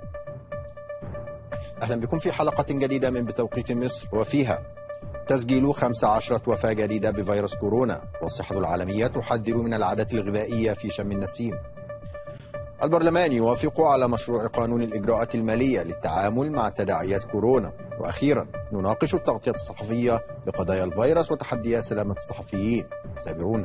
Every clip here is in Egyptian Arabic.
أهلا بكم في حلقة جديدة من بتوقيت مصر وفيها تسجيل 15 وفاة جديدة بفيروس كورونا والصحة العالمية تحذر من العادات الغذائية في شم النسيم البرلمان يوافق على مشروع قانون الإجراءات المالية للتعامل مع تداعيات كورونا وأخيرا نناقش التغطية الصحفية لقضايا الفيروس وتحديات سلامة الصحفيين تابعونا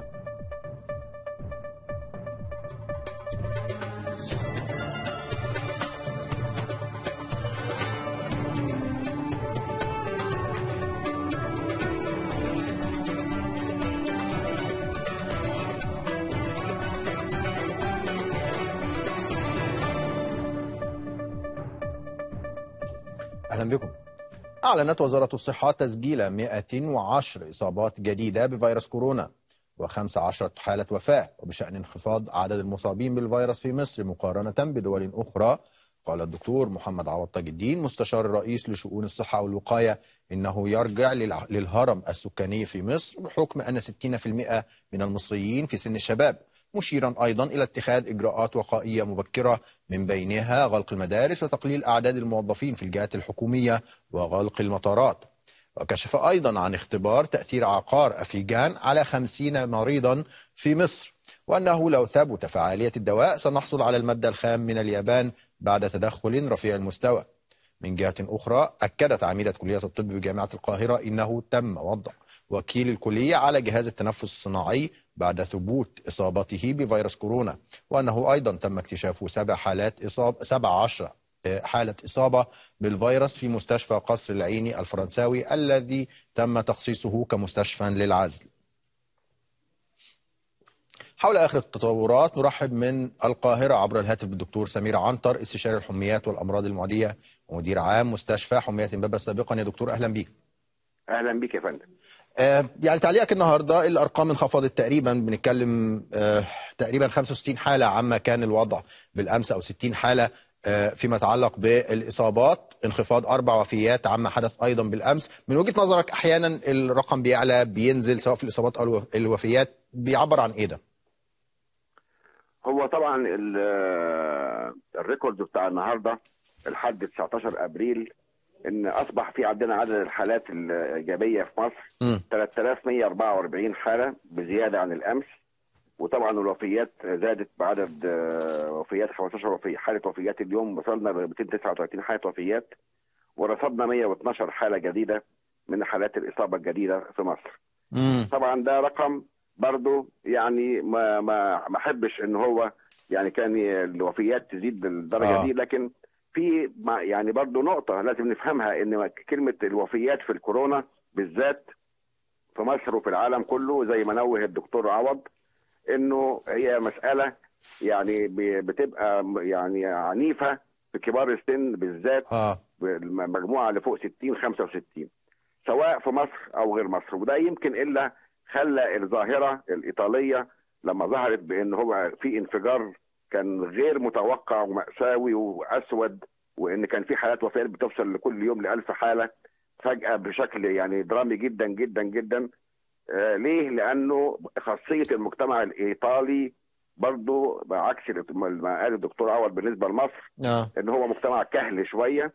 أهلا بكم أعلنت وزارة الصحة تسجيل 110 إصابات جديدة بفيروس كورونا و15 حالة وفاة وبشأن انخفاض عدد المصابين بالفيروس في مصر مقارنة بدول أخرى قال الدكتور محمد عوض تاج الدين مستشار الرئيس لشؤون الصحة والوقاية إنه يرجع للع- للهرم السكاني في مصر بحكم أن 60% من المصريين في سن الشباب مشيرا أيضا إلى اتخاذ إجراءات وقائية مبكرة من بينها غلق المدارس وتقليل أعداد الموظفين في الجهات الحكومية وغلق المطارات وكشف أيضا عن اختبار تأثير عقار أفيجان على 50 مريضا في مصر وأنه لو ثبت فعالية الدواء سنحصل على المادة الخام من اليابان بعد تدخل رفيع المستوى من جهة أخرى أكدت عميدة كلية الطب بجامعة القاهرة إنه تم وضع وكيل الكلية على جهاز التنفس الصناعي بعد ثبوت إصابته بفيروس كورونا وأنه أيضا تم اكتشاف سبع حالات إصابة سبع عشر حالة إصابة بالفيروس في مستشفى قصر العيني الفرنساوي الذي تم تخصيصه كمستشفى للعزل حول آخر التطورات نرحب من القاهرة عبر الهاتف بالدكتور سمير عنتر استشاري الحميات والأمراض المعدية ومدير عام مستشفى حميات إمبابة سابقا يا دكتور أهلا بيك اهلا بيك يا فندم آه، يعني تعليقك النهارده الارقام انخفضت تقريبا بنتكلم آه، تقريبا 65 حاله عما كان الوضع بالامس او 60 حاله آه، فيما يتعلق بالاصابات انخفاض اربع وفيات عما حدث ايضا بالامس من وجهه نظرك احيانا الرقم بيعلى بينزل سواء في الاصابات او الوف- الوفيات بيعبر عن ايه ده؟ هو طبعا ال- الريكورد بتاع النهارده لحد 19 ابريل ان اصبح في عندنا عدد الحالات الايجابيه في مصر مم. 3144 حاله بزياده عن الامس وطبعا الوفيات زادت بعدد آه، وفيات 15 وفي حاله وفيات اليوم وصلنا ل 239 حاله وفيات ورصدنا 112 حاله جديده من حالات الاصابه الجديده في مصر. مم. طبعا ده رقم برضو يعني ما ما ما احبش ان هو يعني كان الوفيات تزيد بالدرجه آه. آه. دي لكن في ما- يعني برضو نقطه لازم نفهمها ان كلمه الوفيات في الكورونا بالذات في مصر وفي العالم كله زي ما نوه الدكتور عوض انه هي مساله يعني ب- بتبقى يعني عنيفه في كبار السن بالذات اه المجموعه اللي فوق 60 65 سواء في مصر او غير مصر وده يمكن الا خلى الظاهره الايطاليه لما ظهرت بان هو في انفجار كان غير متوقع ومأساوي واسود وان كان في حالات وفاه بتوصل لكل يوم ل 1000 حاله فجاه بشكل يعني درامي جدا جدا جدا آه ليه؟ لانه خاصيه المجتمع الايطالي برضو بعكس ما قال الدكتور عوض بالنسبه لمصر اه ان هو مجتمع كهل شويه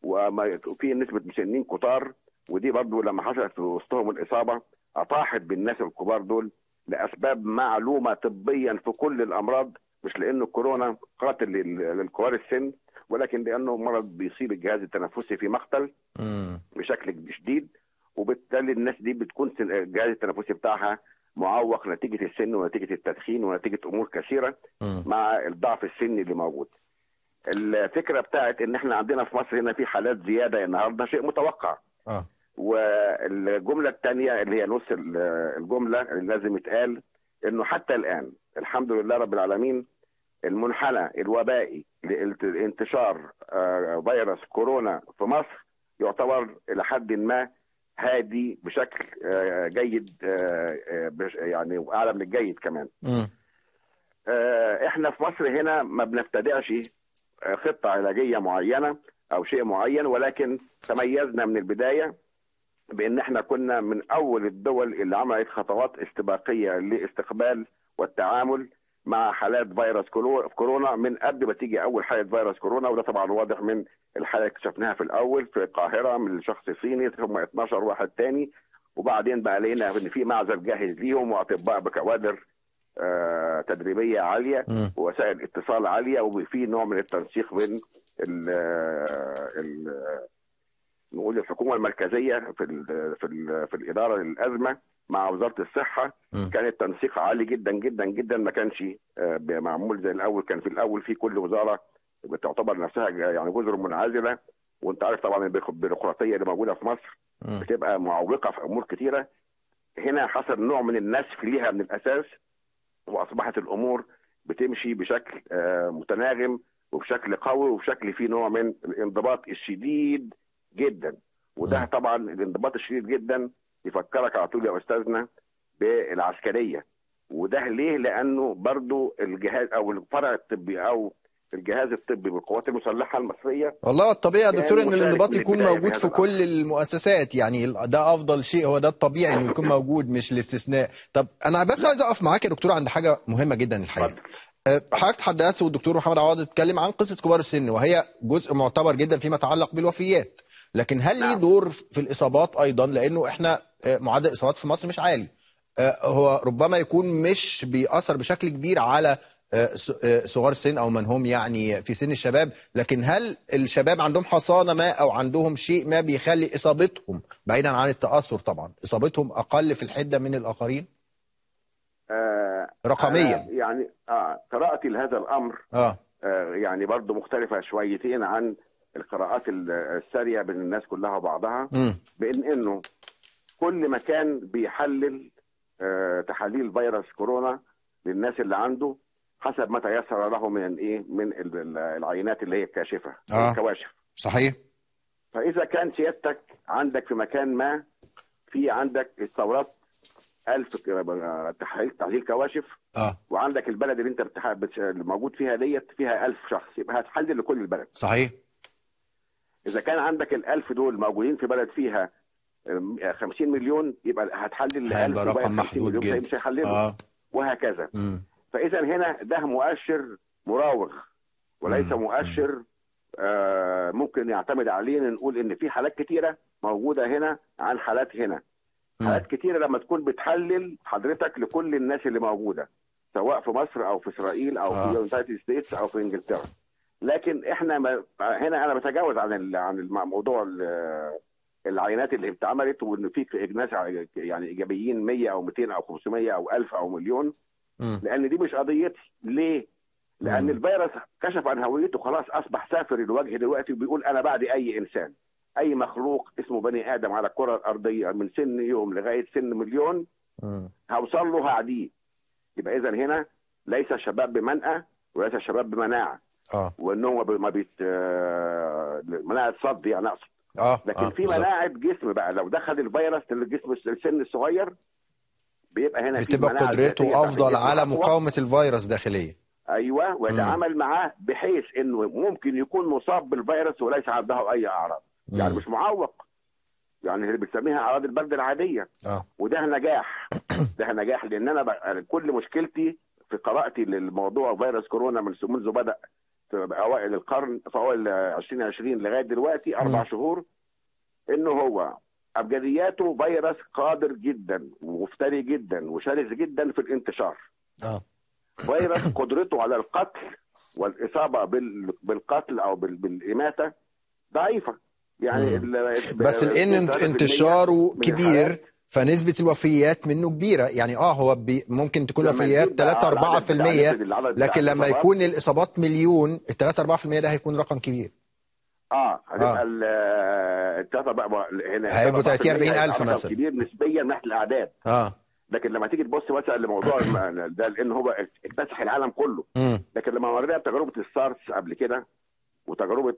وفي نسبه مسنين كتار ودي برضو لما حصلت في وسطهم الاصابه اطاحت بالناس الكبار دول لاسباب معلومه طبيا في كل الامراض مش لانه كورونا قاتل لل- للكبار السن ولكن لانه مرض بيصيب الجهاز التنفسي في مقتل مم. بشكل شديد وبالتالي الناس دي بتكون سن- الجهاز التنفسي بتاعها معوق نتيجه السن ونتيجه التدخين ونتيجه امور كثيره مم. مع الضعف السني اللي موجود. الفكره بتاعت ان احنا عندنا في مصر هنا في حالات زياده النهارده شيء متوقع اه والجمله الثانيه اللي هي نص ال- الجمله اللي لازم يتقال انه حتى الان الحمد لله رب العالمين المنحنى الوبائي لانتشار آه، فيروس كورونا في مصر يعتبر الى حد ما هادي بشكل آه، جيد آه، آه، بش- يعني اعلى من الجيد كمان. مم. آه، احنا في مصر هنا ما بنبتدعش آه، خطه علاجيه معينه او شيء معين ولكن تميزنا من البدايه بان احنا كنا من اول الدول اللي عملت خطوات استباقيه لاستقبال والتعامل مع حالات فيروس كورو- كورونا من قبل ما تيجي اول حاله فيروس كورونا وده طبعا واضح من الحاله اللي اكتشفناها في الاول في القاهره من شخص صيني ثم 12 واحد تاني وبعدين بقى لقينا ان في معزل جاهز ليهم واطباء بكوادر آه، تدريبيه عاليه مم. ووسائل اتصال عاليه وفي نوع من التنسيق بين ال ال نقول الحكومه المركزيه في ال في ال في الاداره للازمه مع وزاره الصحه مم. كان التنسيق عالي جدا جدا جدا ما كانش آه، معمول زي الاول كان في الاول في كل وزاره بتعتبر نفسها يعني جزر منعزله وانت عارف طبعا البيروقراطيه اللي موجوده في مصر مم. بتبقى معوقه في امور كتيره هنا حصل نوع من النسف ليها من الاساس واصبحت الامور بتمشي بشكل آه، متناغم وبشكل قوي وبشكل فيه نوع من الانضباط الشديد جدا وده مم. طبعا الانضباط الشديد جدا يفكرك على طول يا استاذنا بالعسكريه وده ليه؟ لانه برضو الجهاز او الفرع الطبي او الجهاز الطبي بالقوات المسلحه المصريه والله الطبيعي يا كان دكتور ان مشارك الانضباط من يكون البداية موجود في في هذا كل المؤسسات يعني ده افضل شيء هو ده الطبيعي انه يكون موجود مش الاستثناء طب انا بس عايز اقف معاك يا دكتور عند حاجه مهمه جدا الحقيقه اتفضل. أه، حضرتك تحدثت والدكتور محمد عوض اتكلم عن قصه كبار السن وهي جزء معتبر جدا فيما يتعلق بالوفيات لكن هل ليه نعم. دور في الاصابات ايضا لانه احنا أه، معدل الاصابات في مصر مش عالي أه، هو ربما يكون مش بيأثر بشكل كبير على أه، س- أه، صغار السن او من هم يعني في سن الشباب لكن هل الشباب عندهم حصانه ما او عندهم شيء ما بيخلي اصابتهم بعيدا عن التاثر طبعا اصابتهم اقل في الحده من الاخرين آه رقميا أنا يعني اه قراءتي لهذا الامر اه آه يعني برضو مختلفه شويتين عن القراءات ال- الساريه بين الناس كلها وبعضها امم بان انه كل مكان بيحلل آه تحاليل فيروس كورونا للناس اللي عنده حسب ما تيسر له من ايه من ال- ال- العينات اللي هي الكاشفه آه. الكواشف صحيح فاذا كان سيادتك عندك في مكان ما في عندك استورات 1000 ك- تحليل تحليل كواشف اه وعندك البلد اللي انت بتح... بتش... اللي موجود فيها ديت فيها 1000 شخص يبقى هتحلل لكل البلد صحيح اذا كان عندك ال1000 دول موجودين في بلد فيها أم، 50 مليون يبقى هتحلل ل 1000 هيبقى وباقي رقم 50 محدود مليون جدا مش هيحللوا اه وهكذا امم فاذا هنا ده مؤشر مراوغ وليس مم. مؤشر آه ممكن يعتمد عليه نقول ان في حالات كتيره موجوده هنا عن حالات هنا حالات كتيره لما تكون بتحلل حضرتك لكل الناس اللي موجوده سواء في مصر او في اسرائيل او آه. في يونايتد ستيتس او في انجلترا لكن احنا ما هنا انا بتجاوز عن ال- عن الم- موضوع ال- العينات اللي اتعملت وان في ناس يعني ايجابيين 100 او 200 او 500 او 1000 او مليون مم. لان دي مش قضيتي ليه لان مم. الفيروس كشف عن هويته خلاص اصبح سافر الوجه دلوقتي وبيقول انا بعد اي انسان اي مخلوق اسمه بني ادم على الكره الارضيه من سن يوم لغايه سن مليون مم. هوصل له هعديه يبقى اذا هنا ليس الشباب بمنأى وليس الشباب بمناعه اه وان هو ما بيت آه، مناعه صد يعني اقصد اه لكن آه. في بالظبط. مناعه جسم بقى لو دخل الفيروس للجسم السن الصغير بيبقى هنا في بتبقى مناعة ذاتية قدرته بتاعت افضل الجسم على أقوى. مقاومه الفيروس داخليا ايوه ويتعامل معاه بحيث انه ممكن يكون مصاب بالفيروس وليس عنده اي اعراض يعني مم. مش معوق يعني اللي بنسميها اعراض البرد العاديه اه وده نجاح ده نجاح لان انا بقى كل مشكلتي في قراءتي للموضوع فيروس كورونا من منذ بدا في اوائل القرن في اوائل 2020 لغايه دلوقتي اربع مم. شهور انه هو ابجدياته فيروس قادر جدا ومفتري جدا وشرس جدا في الانتشار اه فيروس قدرته على القتل والاصابه بال- بالقتل او بال- بالاماته ضعيفه يعني مم. ال- بس لان 3% انتشاره من كبير الحالات فنسبه الوفيات منه كبيره يعني اه هو بي ممكن تكون لما وفيات نزيد بقى 3 على العدد 4% بتاع النسب- العدد بتاع لكن لما الإصابات، يكون الاصابات مليون ال 3 4% ده هيكون رقم كبير اه هتبقى آه. ال- التلاته بقى بقى هنا هيبقوا 3 30 40 هيبقى ألف رقم مثلا. كبير نسبيا من ناحيه الاعداد اه لكن لما تيجي تبص مثلا لموضوع الم- ده لان هو اكتسح العالم كله امم لكن لما مرينا بتجربه السارس قبل كده وتجربه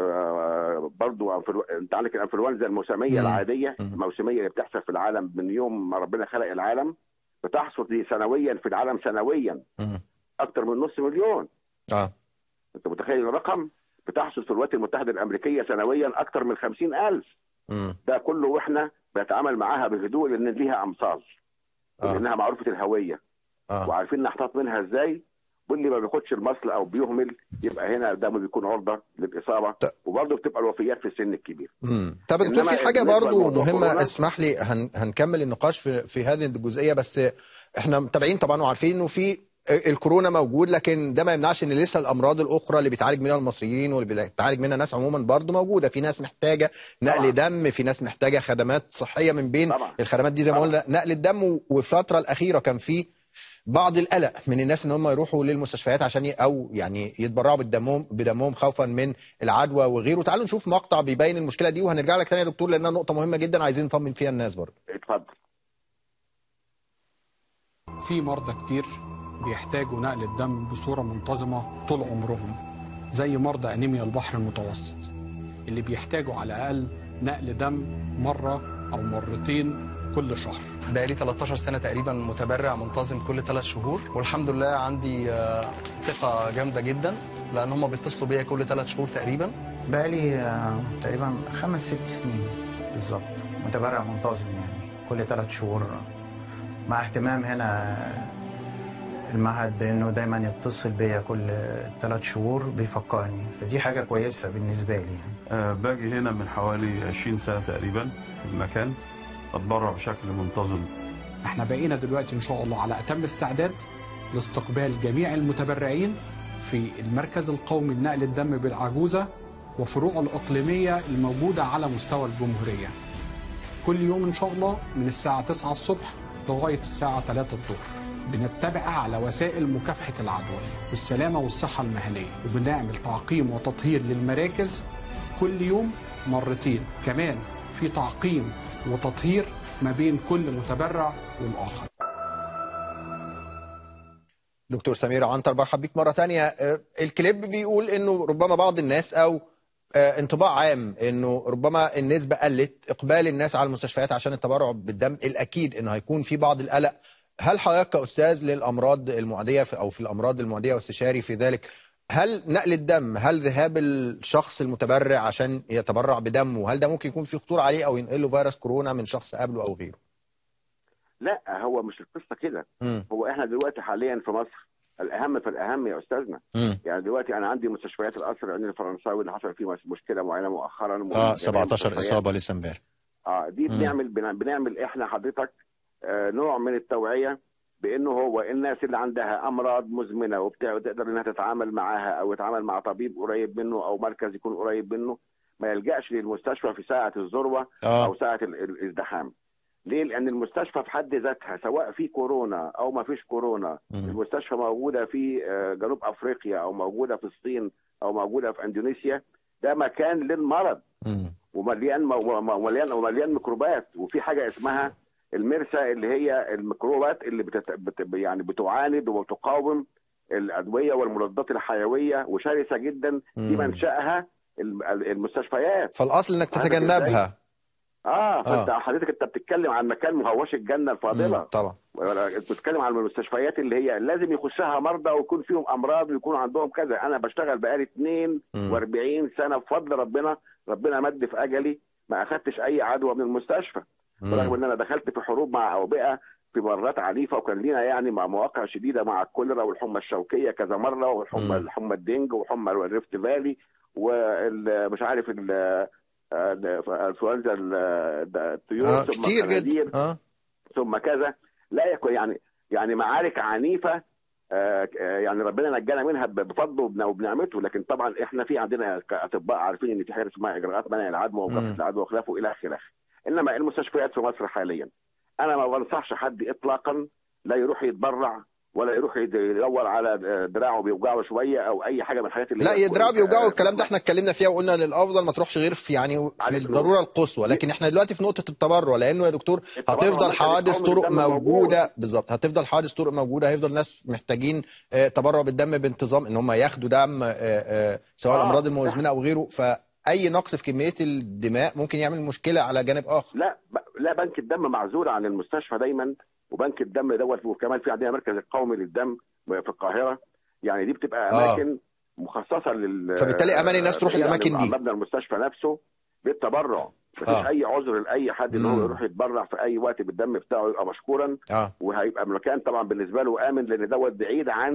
آه، برضو أنفلو- انت عندك الانفلونزا الموسميه مم. العاديه مم. الموسميه اللي بتحصل في العالم من يوم ما ربنا خلق العالم بتحصل دي سنويا في العالم سنويا امم اكثر من نص مليون اه انت متخيل الرقم بتحصل في الولايات المتحده الامريكيه سنويا اكثر من خمسين ألف امم ده كله واحنا بنتعامل معاها بهدوء لان ليها امصاص اه لانها معروفه الهويه اه وعارفين نحتاط منها ازاي واللي ما بياخدش المصل او بيهمل يبقى هنا دمه بيكون عرضه للاصابه ط- وبرضه بتبقى الوفيات في السن الكبير امم طب يا دكتور إنما في حاجه بالنسبة برضو لموضوع مهمه كورونا- اسمح لي هن هنكمل النقاش في في هذه الجزئيه بس احنا متابعين طبعا وعارفين انه في الكورونا موجود لكن ده ما يمنعش ان لسه الامراض الاخرى اللي بيتعالج منها المصريين واللي بيتعالج منها ناس عموما برضو موجوده في ناس محتاجه نقل طبعاً. دم في ناس محتاجه خدمات صحيه من بين طبعاً. الخدمات دي زي ما طبعاً. قلنا نقل الدم وفي الفتره الاخيره كان في بعض القلق من الناس ان هم يروحوا للمستشفيات عشان ي... او يعني يتبرعوا بدمهم بدمهم خوفا من العدوى وغيره تعالوا نشوف مقطع بيبين المشكله دي وهنرجع لك تاني يا دكتور لانها نقطه مهمه جدا عايزين نطمن فيها الناس برضه اتفضل في مرضى كتير بيحتاجوا نقل الدم بصورة منتظمة طول عمرهم زي مرضى أنيميا البحر المتوسط اللي بيحتاجوا على الأقل نقل دم مرة أو مرتين كل شهر بقالي 13 سنة تقريبا متبرع منتظم كل ثلاث شهور والحمد لله عندي آه، ثقة جامدة جدا لأن هم بيتصلوا بيا كل ثلاث شهور تقريبا بقالي آه، تقريبا خمس ست سنين بالظبط متبرع منتظم يعني كل ثلاث شهور مع اهتمام هنا المعهد بانه دايما يتصل بيا كل ثلاث شهور بيفكرني فدي حاجه كويسه بالنسبه لي يعني. آه، باجي هنا من حوالي 20 سنة تقريبا في المكان أتبرع بشكل منتظم احنا بقينا دلوقتي إن شاء الله على أتم استعداد لاستقبال جميع المتبرعين في المركز القومي لنقل الدم بالعجوزة وفروعه الإقليمية الموجودة على مستوى الجمهورية كل يوم إن شاء الله من الساعة 9 الصبح لغاية الساعة 3 الظهر بنتبع على وسائل مكافحة العدوى والسلامة والصحة المهنية وبنعمل تعقيم وتطهير للمراكز كل يوم مرتين كمان في تعقيم وتطهير ما بين كل متبرع والآخر دكتور سمير عنتر برحب بيك مره تانية آه، الكليب بيقول انه ربما بعض الناس او آه، انطباع عام انه ربما النسبه قلت اقبال الناس على المستشفيات عشان التبرع بالدم الاكيد انه هيكون في بعض القلق هل حضرتك كاستاذ للامراض المعديه في او في الامراض المعديه واستشاري في ذلك هل نقل الدم هل ذهاب الشخص المتبرع عشان يتبرع بدمه هل ده ممكن يكون فيه خطوره عليه او ينقل له فيروس كورونا من شخص قبله او غيره؟ لا هو مش القصه كده مم. هو احنا دلوقتي حاليا في مصر الاهم فالاهم يا استاذنا مم. يعني دلوقتي انا عندي مستشفيات القصر العيني الفرنساوي اللي حصل فيه مشكله معينه مؤخرا اه 17 مستشفيات- اصابه لسه امبارح اه دي مم. بنعمل بن- بنعمل احنا حضرتك آه نوع من التوعيه بانه هو الناس اللي عندها امراض مزمنه وبتاع وتقدر انها تتعامل معاها او تتعامل مع طبيب قريب منه او مركز يكون قريب منه ما يلجاش للمستشفى في ساعه الذروه اه او ساعه ال- ال- الازدحام ليه؟ لان المستشفى في حد ذاتها سواء في كورونا او ما فيش كورونا مم. المستشفى موجوده في آه، جنوب افريقيا او موجوده في الصين او موجوده في اندونيسيا ده مكان للمرض مم. ومليان ومليان ومليان ميكروبات وفي حاجه اسمها المرسى اللي هي الميكروبات اللي بتت... بت... يعني بتعاند وبتقاوم الادويه والمضادات الحيويه وشرسه جدا دي مم. منشاها الم- المستشفيات فالاصل انك عارف تتجنبها اه فانت آه. حضرتك انت بتتكلم عن مكان مهوش الجنه مم. الفاضله طبعا ولا- انت بتتكلم عن المستشفيات اللي هي لازم يخشها مرضى ويكون فيهم امراض ويكون عندهم كذا انا بشتغل بقالي 42 سنه بفضل ربنا ربنا مد في اجلي ما اخدتش اي عدوى من المستشفى برغم مم. ان انا دخلت في حروب مع اوبئه في مرات عنيفه وكان لينا يعني مع مواقع شديده مع الكوليرا والحمى الشوكيه كذا مره والحمى مم. الحمى الدنج وحمى الريفت فالي ومش عارف ال- آه، الانفلونزا ال- الطيور آه ثم كتير الخنازير جدا اه ثم كذا لا يكون يعني يعني معارك عنيفه آه، آه، يعني ربنا نجانا منها ب- بفضله وبن- وبنعمته لكن طبعا احنا في عندنا كاطباء عارفين ان في حاجه اسمها اجراءات منع العدوى مم. ومكافحه العدوى وخلافه الى اخره انما المستشفيات في مصر حاليا انا ما بنصحش حد اطلاقا لا يروح يتبرع ولا يروح يد- يدور على دراعه بيوجعه شويه او اي حاجه من الحاجات اللي لا هي يدرعوا كل- بيوجعوا الكلام ده احنا اتكلمنا فيها وقلنا للافضل ما تروحش غير في يعني في عليك الضروره القصوى لكن احنا دلوقتي في نقطه التبرع لانه يا دكتور التبرع هتفضل مركز حوادث القومي طرق للدم موجود. موجوده بالظبط هتفضل حوادث طرق موجوده هيفضل ناس محتاجين آه، تبرع بالدم بانتظام ان هم ياخدوا دم آه، آه، سواء آه، الامراض المزمنه او غيره فاي نقص في كميه الدماء ممكن يعمل مشكله على جانب اخر لا ب- لا بنك الدم معزول عن المستشفى دايما وبنك الدم دوت وكمان في عندنا مركز القومي للدم في القاهره يعني دي بتبقى آه. اماكن مخصصه لل فبالتالي أمان الناس تروح يعني الأماكن دي. مبنى المستشفى نفسه بالتبرع مفيش آه. اي عذر لاي حد ان مم. هو يروح يتبرع في اي وقت بالدم بتاعه يبقى مشكورا اه وهيبقى مكان طبعا بالنسبه له امن لان دوت بعيد عن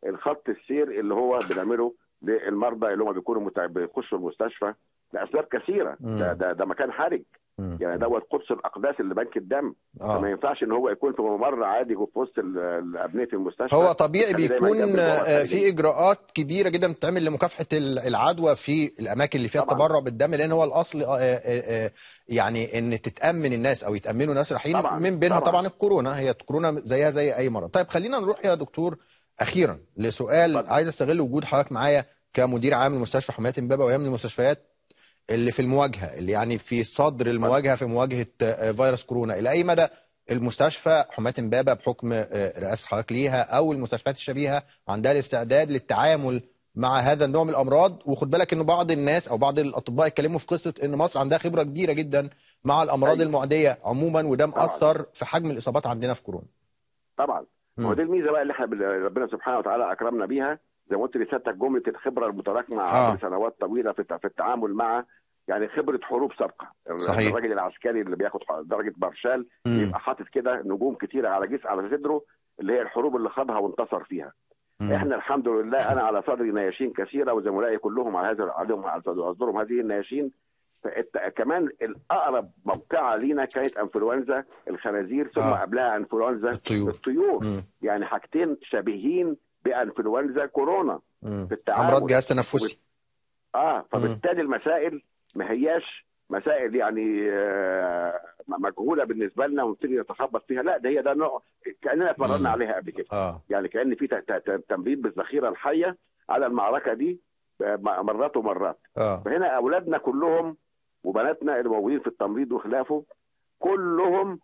الخط السير اللي هو بنعمله للمرضى اللي هم بيكونوا متع... بيخشوا المستشفى لاسباب كثيره مم. ده ده, ده مكان حرج مم. يعني دوت قدس الاقداس اللي بنك الدم آه. فما ينفعش ان هو يكون في ممر عادي في وسط ال- ال- ابنيه المستشفى هو طبيعي يخلي دايماً بيكون جنب البوابة آه، الخارجية. في اجراءات كبيره جدا بتتعمل لمكافحه ال- العدوى في الاماكن اللي فيها طبعاً. التبرع بالدم لان هو الاصل آه، آه، آه، يعني ان تتامن الناس او يتامنوا ناس رايحين طبعاً. من بينها طبعاً. طبعا الكورونا هي الكورونا زيها زي اي مرض طيب خلينا نروح يا دكتور اخيرا لسؤال اتفضل. عايز استغل وجود حضرتك معايا كمدير عام لمستشفى حمايه امبابه وهي من المستشفيات اللي في المواجهه اللي يعني في صدر المواجهه في مواجهه آه، فيروس كورونا الى اي مدى المستشفى حماة امبابة بحكم آه، رئاسة حضرتك ليها او المستشفيات الشبيهة عندها الاستعداد للتعامل مع هذا النوع من الامراض وخد بالك انه بعض الناس او بعض الاطباء اتكلموا في قصة ان مصر عندها خبرة كبيرة جدا مع الامراض أيوة. المعدية عموما وده طبعاً. مأثر في حجم الاصابات عندنا في كورونا طبعا مم. هو دي الميزه بقى اللي احنا بال- ربنا سبحانه وتعالى اكرمنا بيها زي ما قلت لسيادتك جمله الخبره المتراكمه آه. عبر سنوات طويله في الت- في التعامل مع يعني خبره حروب سابقه صحيح. الراجل العسكري اللي بياخد ح- درجه مارشال مم. يبقى حاطط كده نجوم كتيره على جسم على صدره اللي هي الحروب اللي خاضها وانتصر فيها مم. احنا الحمد لله انا على صدري نياشين كثيره وزملائي كلهم على هذا عليهم على صدرهم هذه النياشين فالت- كمان الاقرب موقعه لينا كانت انفلونزا الخنازير ثم آه. قبلها انفلونزا الطيور. الطيور مم. يعني حاجتين شبيهين بانفلونزا كورونا مم. في التعامل. امراض جهاز تنفسي اه فبالتالي المسائل ما هياش مسائل يعني آه، مجهوله بالنسبه لنا ونبتدي نتخبط فيها لا ده هي ده نوع كاننا مم. اتمرنا عليها قبل كده اه يعني كان في ت- ت- تمرين بالذخيره الحيه على المعركه دي آه، مرات ومرات اه فهنا اولادنا كلهم وبناتنا اللي موجودين في التمريض وخلافه كلهم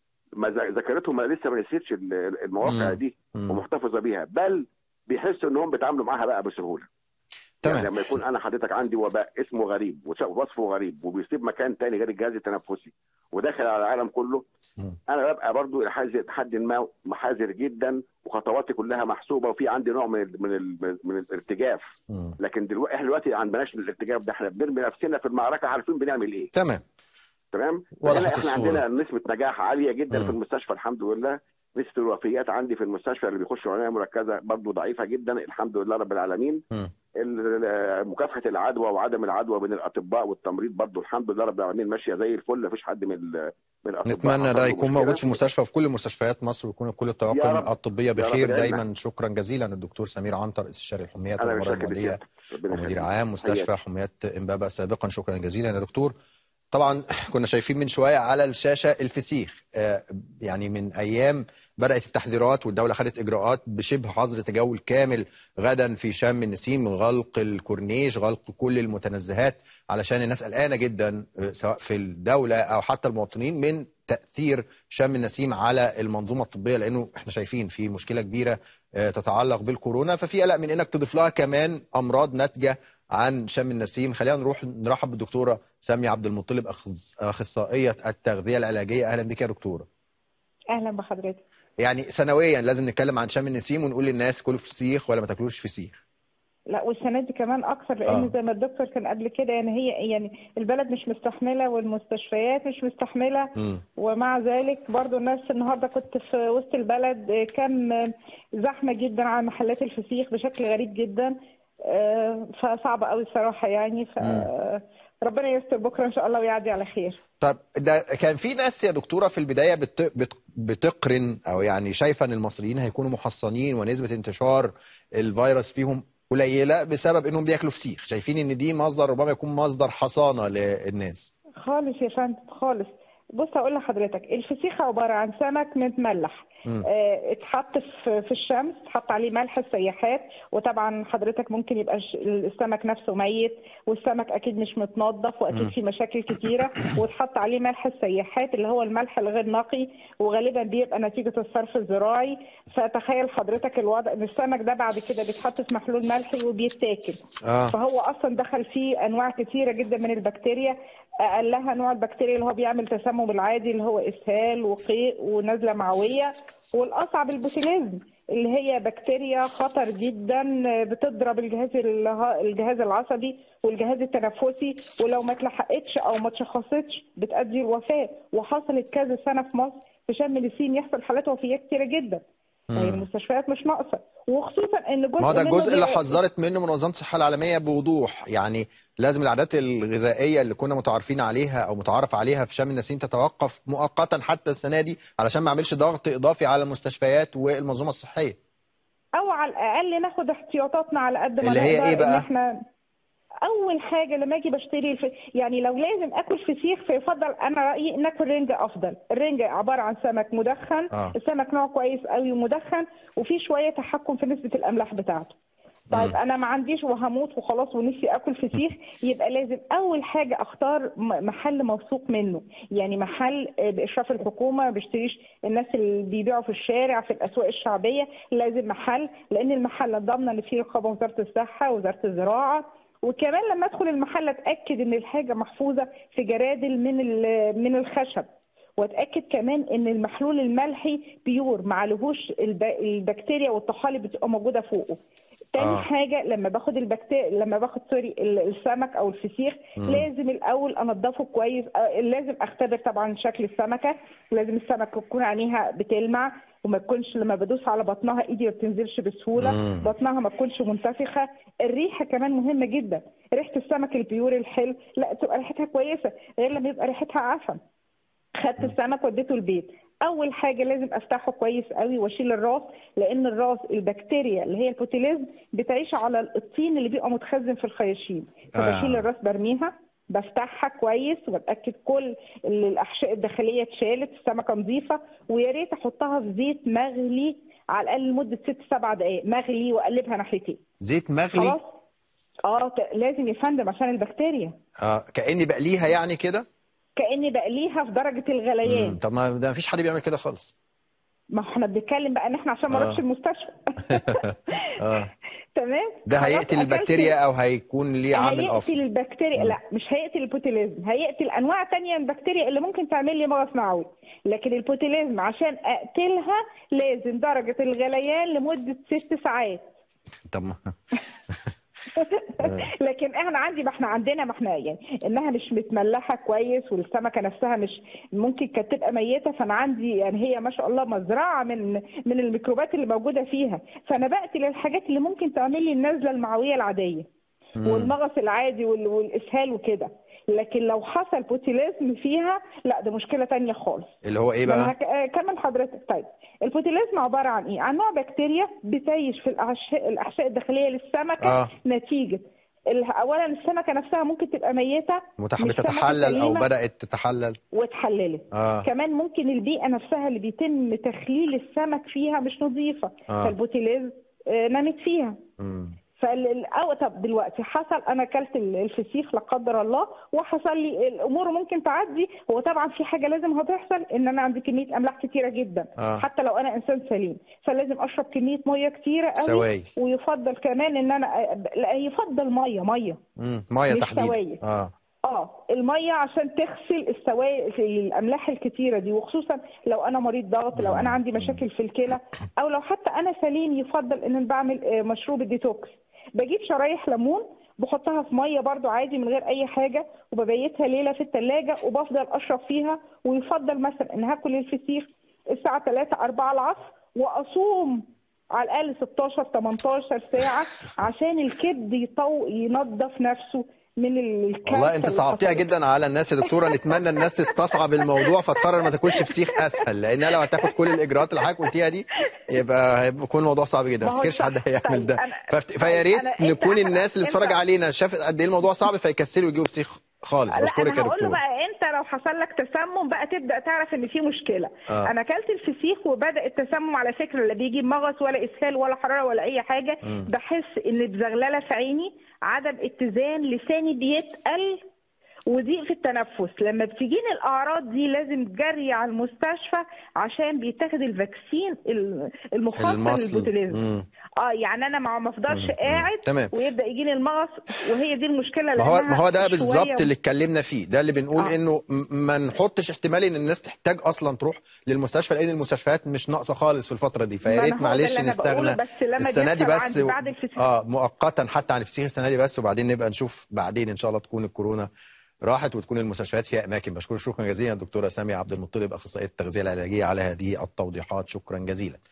ما ذا- ذاكرتهم ما لسه ما نسيتش ال- ال- المواقع مم. دي مم. ومحتفظه بيها بل بيحسوا انهم بيتعاملوا معاها بقى بسهوله يعني تمام لما يكون انا حضرتك عندي وباء اسمه غريب وس- وصفه غريب وبيصيب مكان تاني غير الجهاز التنفسي وداخل على العالم كله مم. انا ببقى برضو الى حد حد ما محاذر جدا وخطواتي كلها محسوبه وفي عندي نوع من ال من ال من الارتجاف مم. لكن دلوقتي احنا دلوقتي ما عندناش الارتجاف ده احنا بنرمي نفسنا في المعركه عارفين بنعمل ايه تمام تمام وضحت هنا احنا الصورة. عندنا نسبه نجاح عاليه جدا مم. في المستشفى الحمد لله نسبه الوفيات عندي في المستشفى اللي بيخشوا عنايه مركزه برضه ضعيفه جدا الحمد لله رب العالمين مم. ال- ال- مكافحه العدوى وعدم العدوى بين الاطباء والتمريض برضه الحمد لله رب العالمين ماشيه زي الفل مفيش حد من ال- من الاطباء نتمنى حصل ده له يكون مشكلة. موجود في المستشفى وفي كل مستشفيات مصر ويكون كل يا الطواقم رب. الطبيه رب بخير العالمين. دايما شكرا جزيلا الدكتور سمير عنتر استشاري الحميات انا والامراض مش فاكر المعديه ربنا ومدير يخليك. عام مستشفى حياتي. حميات امبابه سابقا شكرا جزيلا يا دكتور طبعا كنا شايفين من شويه على الشاشه الفسيخ آه، يعني من ايام بدات التحذيرات والدوله خدت اجراءات بشبه حظر تجول كامل غدا في شم النسيم غلق الكورنيش غلق كل المتنزهات علشان الناس قلقانه جدا آه، سواء في الدوله او حتى المواطنين من تاثير شم النسيم على المنظومه الطبيه لانه احنا شايفين في مشكله كبيره آه، تتعلق بالكورونا ففي قلق من انك تضيف لها كمان امراض ناتجه عن شم النسيم خلينا نروح نرحب بالدكتوره ساميه عبد المطلب أخص- اخصائيه التغذيه العلاجيه اهلا بك يا دكتوره اهلا بحضرتك يعني سنويا لازم نتكلم عن شم النسيم ونقول للناس كلوا فسيخ ولا ما تاكلوش فسيخ لا والسنه دي كمان اكثر لان آه. زي ما الدكتور كان قبل كده يعني هي يعني البلد مش مستحمله والمستشفيات مش مستحمله مم. ومع ذلك برضو الناس النهارده كنت في وسط البلد آه، كان آه، زحمه جدا على محلات الفسيخ بشكل غريب جدا آه، فصعب قوي الصراحه يعني ف ربنا يستر بكره ان شاء الله ويعدي على خير طب ده كان في ناس يا دكتوره في البدايه بت... بت... بتقرن او يعني شايفه ان المصريين هيكونوا محصنين ونسبه انتشار الفيروس فيهم قليله بسبب انهم بياكلوا فسيخ شايفين ان دي مصدر ربما يكون مصدر حصانه للناس خالص يا فندم خالص بص اقول لحضرتك الفسيخ عباره عن سمك متملح مم. آه، اتحط في في الشمس اتحط عليه ملح السياحات وطبعا حضرتك ممكن يبقى الش- السمك نفسه ميت والسمك اكيد مش متنظف واكيد في مشاكل كتيره واتحط عليه ملح السياحات اللي هو الملح الغير نقي وغالبا بيبقى نتيجه الصرف الزراعي فتخيل حضرتك الوضع ان السمك ده بعد كده بيتحط في محلول ملحي وبيتاكل اه فهو اصلا دخل فيه انواع كثيره جدا من البكتيريا اقلها نوع البكتيريا اللي هو بيعمل تسمم العادي اللي هو اسهال وقيء ونزله معويه والاصعب البوتيليزم اللي هي بكتيريا خطر جدا بتضرب الجهاز اله- الجهاز العصبي والجهاز التنفسي ولو ما اتلحقتش او ما اتشخصتش بتؤدي الوفاه وحصلت كذا سنه في مصر في شم النسيم يحصل حالات وفيات كتيره جدا هي المستشفيات مش ناقصه وخصوصا ان جزء ما هو ده منه الجزء اللي بي- حذرت منه منظمه الصحه العالميه بوضوح يعني لازم العادات الغذائيه اللي كنا متعارفين عليها او متعارف عليها في شم النسيم تتوقف مؤقتا حتى السنه دي علشان ما اعملش ضغط اضافي على المستشفيات والمنظومه الصحيه او على الاقل ناخد احتياطاتنا على قد ما اللي هي نقدر إيه بقى؟ ان احنا اول حاجه لما اجي بشتري الف... يعني لو لازم اكل فسيخ فيفضل انا رايي ان اكل رنجه افضل الرنجه عباره عن سمك مدخن آه. السمك نوع كويس قوي ومدخن وفي شويه تحكم في نسبه الاملاح بتاعته طيب انا ما عنديش وهموت وخلاص ونفسي اكل فسيخ يبقى لازم اول حاجه اختار م- محل موثوق منه يعني محل آه، باشراف الحكومه ما بيشتريش الناس اللي بيبيعوا في الشارع في الاسواق الشعبيه لازم محل لان المحل ضامنه ان فيه رقابه وزاره الصحه وزاره الزراعه وكمان لما ادخل المحل اتاكد ان الحاجه محفوظه في جرادل من ال- من الخشب واتاكد كمان ان المحلول الملحي بيور ما عليهوش الب- البكتيريا والطحالب بتبقى موجوده فوقه تاني آه. آه. حاجه لما باخد البكتيريا لما باخد سوري ال- السمك او الفسيخ مم. لازم الاول انضفه كويس آه، لازم اختبر طبعا شكل السمكه لازم السمكه تكون عينيها بتلمع وما تكونش لما بدوس على بطنها ايدي ما بتنزلش بسهوله مم. بطنها ما تكونش منتفخه الريحه كمان مهمه جدا ريحه السمك البيور الحلو لا تبقى ريحتها كويسه غير لما يبقى ريحتها عفن خدت السمك وديته البيت اول حاجه لازم افتحه كويس قوي واشيل الراس لان الراس البكتيريا اللي هي البوتيليزم بتعيش على الطين اللي بيبقى متخزن في الخياشيم فبشيل آه. الراس برميها بفتحها كويس وبتاكد كل ال- الاحشاء الداخليه اتشالت السمكه نظيفه ويا ريت احطها في زيت مغلي على الاقل لمده ست سبع دقائق مغلي واقلبها ناحيتين زيت مغلي خلاص اه ت- لازم يفندم عشان البكتيريا اه كاني بقليها يعني كده كاني بقليها في درجه الغليان مم. طب ما ده مفيش حد بيعمل كده خالص ما احنا بنتكلم بقى ان احنا عشان ما آه. نروحش المستشفى اه تمام ده خلاص هيقتل أكلت- البكتيريا او هيكون ليه عامل هيقتل اصلي البكتيريا لا مش هيقتل البوتيليزم هيقتل انواع تانية من البكتيريا اللي ممكن تعمل لي مغص معوي لكن البوتيليزم عشان اقتلها لازم درجة الغليان لمدة ست ساعات طب ما لكن احنا عندي ما احنا عندنا ما احنا يعني انها مش متملحه كويس والسمكه نفسها مش ممكن كانت تبقى ميته فانا عندي يعني هي ما شاء الله مزرعه من من الميكروبات اللي موجوده فيها فانا بقتل الحاجات اللي ممكن تعمل لي النزله المعويه العاديه والمغص العادي وال- والاسهال وكده لكن لو حصل بوتيليزم فيها لا ده مشكله تانية خالص اللي هو ايه ما أنا بقى هك- آه، كمل حضرتك طيب البوتيليزم عباره عن ايه؟ عن نوع بكتيريا بتعيش في الاحشاء الاحشاء الداخليه للسمكه آه. نتيجه ال- اولا السمكه نفسها ممكن تبقى ميته متح... مش سمكة بتتحلل او سليمة بدات تتحلل واتحللت اه كمان ممكن البيئه نفسها اللي بيتم تخليل السمك فيها مش نظيفه آه. فالبوتيليز آه، نامت فيها مم. فال أو طب دلوقتي حصل انا اكلت ال- الفسيخ لا قدر الله وحصل لي الامور ممكن تعدي هو طبعا في حاجه لازم هتحصل ان انا عندي كميه املاح كتيره جدا آه. حتى لو انا انسان سليم فلازم اشرب كميه ميه كتيره قوي سوائل. ويفضل كمان ان انا لا يفضل ميه ميه مم. ميه مش تحديدا سوائل. اه اه الميه عشان تغسل السوائل الاملاح الكتيره دي وخصوصا لو انا مريض ضغط لو انا عندي مشاكل في الكلى او لو حتى انا سليم يفضل ان أنا بعمل آه، مشروب الديتوكس بجيب شرايح ليمون بحطها في ميه برضو عادي من غير اي حاجه وببيتها ليله في الثلاجه وبفضل اشرب فيها ويفضل مثلا ان هاكل الفسيخ الساعه 3 4 العصر واصوم على الاقل 16 18 ساعه عشان الكبد يطو ينظف نفسه من الكارثه والله انت اللي صعبتيها حصلت. جدا على الناس يا دكتوره نتمنى الناس تستصعب الموضوع فتقرر ما تاكلش فسيخ اسهل لانها لو هتاخد كل الاجراءات اللي حضرتك قلتيها دي يبقى هيكون الموضوع صعب جدا ما ما هو افتكرش صح. حد هيعمل طيب، ده أنا- ففت... فيا طيب، ريت أنا- نكون أنت- الناس اللي أنت- بتتفرج علينا شافت قد ايه الموضوع صعب فيكسلوا يجيبوا فسيخ خالص لا بشكرك انا يا هقول له دكتور بقى انت لو حصل لك تسمم بقى تبدا تعرف ان في مشكله آه. انا اكلت الفسيخ وبدا التسمم على فكره لا بيجي مغص ولا اسهال ولا حراره ولا اي حاجه بحس ان بزغلله في عيني عدم اتزان لساني بيتقل وضيق في التنفس لما بتجيني الاعراض دي لازم جري على المستشفى عشان بيتاخد الفاكسين ال- المخصص المصل. للبوتوليزم مم. اه يعني انا ما ما افضلش قاعد تمام. ويبدا يجيني المغص وهي دي المشكله ما هو لأنها ما هو ده شوية بالظبط اللي اتكلمنا فيه ده اللي بنقول آه. انه م- ما نحطش احتمال ان الناس تحتاج اصلا تروح للمستشفى لان المستشفيات مش ناقصه خالص في الفتره دي فيا ما ريت أنا هو ده معلش اللي أنا نستغنى بقوله، بس لما السنه دي بيحصل بس عندي بعد الفسيخ. اه مؤقتا حتى عن الفسيخ السنه دي بس وبعدين نبقى نشوف بعدين ان شاء الله تكون الكورونا راحت وتكون المستشفيات فيها اماكن بشكر شكرا جزيلا الدكتوره ساميه عبد المطلب اخصائيه التغذيه العلاجيه على هذه التوضيحات شكرا جزيلا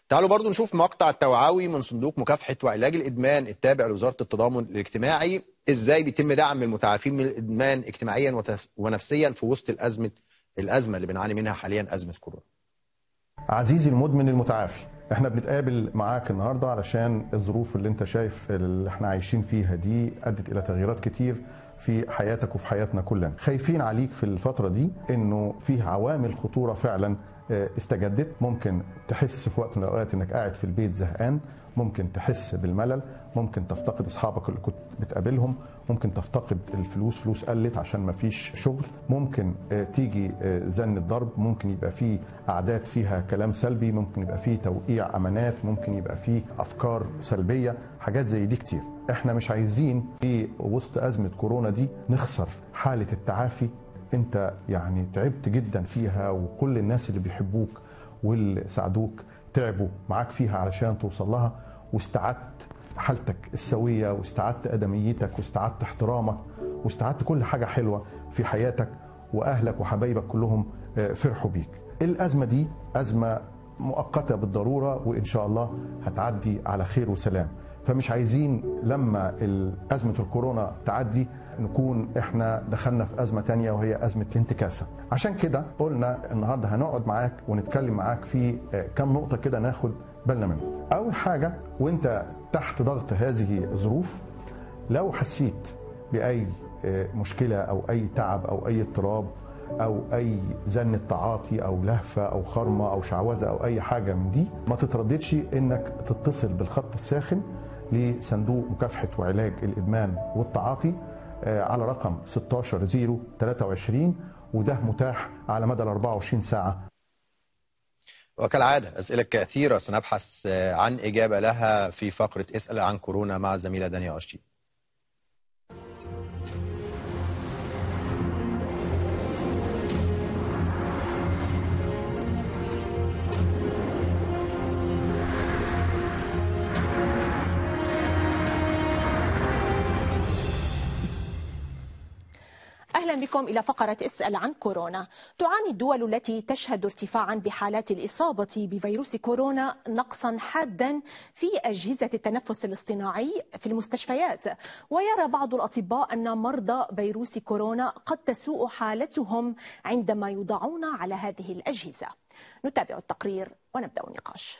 تعالوا برضو نشوف مقطع توعوي من صندوق مكافحة وعلاج الإدمان التابع لوزارة التضامن الاجتماعي إزاي بيتم دعم المتعافين من الإدمان اجتماعيا وتف- ونفسيا في وسط الأزمة الأزمة اللي بنعاني منها حاليا أزمة كورونا عزيزي المدمن المتعافي احنا بنتقابل معاك النهارده علشان الظروف اللي انت شايف اللي احنا عايشين فيها دي ادت الى تغييرات كتير في حياتك وفي حياتنا كلنا خايفين عليك في الفترة دي انه فيه عوامل خطورة فعلا اه، استجدت ممكن تحس في وقت من الاوقات انك قاعد في البيت زهقان ممكن تحس بالملل ممكن تفتقد اصحابك اللي كنت بتقابلهم ممكن تفتقد الفلوس فلوس قلت عشان ما فيش شغل ممكن آه، تيجي آه، زن الضرب ممكن يبقى فيه قعدات فيها كلام سلبي ممكن يبقى فيه توقيع امانات ممكن يبقى فيه افكار سلبيه حاجات زي دي كتير احنا مش عايزين في وسط ازمه كورونا دي نخسر حاله التعافي انت يعني تعبت جدا فيها وكل الناس اللي بيحبوك واللي ساعدوك تعبوا معاك فيها علشان توصل لها واستعدت حالتك السوية واستعدت أدميتك واستعدت احترامك واستعدت كل حاجة حلوة في حياتك وأهلك وحبايبك كلهم آه، فرحوا بيك الأزمة دي أزمة مؤقتة بالضرورة وإن شاء الله هتعدي على خير وسلام فمش عايزين لما ال- أزمة الكورونا تعدي نكون احنا دخلنا في أزمة تانية وهي أزمة الانتكاسة عشان كده قلنا النهاردة هنقعد معاك ونتكلم معاك في آه، كم نقطة كده ناخد بالنا منهم أول حاجة وانت تحت ضغط هذه الظروف لو حسيت بأي آه، مشكلة أو أي تعب أو أي اضطراب أو أي زن تعاطي أو لهفة أو خرمة أو شعوذة أو أي حاجة من دي ما تترددش إنك تتصل بالخط الساخن لصندوق مكافحة وعلاج الإدمان والتعاطي آه، على رقم 16023 وده متاح على مدى ال 24 ساعة وكالعادة أسئلة كثيرة سنبحث آه، عن إجابة لها في فقرة اسأل عن كورونا مع الزميلة دانيا أرشي أهلا بكم إلى فقرة اسأل عن كورونا تعاني الدول التي تشهد ارتفاعا بحالات الإصابة بفيروس كورونا نقصا حادا في أجهزة التنفس الاصطناعي في المستشفيات ويرى بعض الأطباء أن مرضى فيروس كورونا قد تسوء حالتهم عندما يوضعون على هذه الأجهزة نتابع التقرير ونبدأ النقاش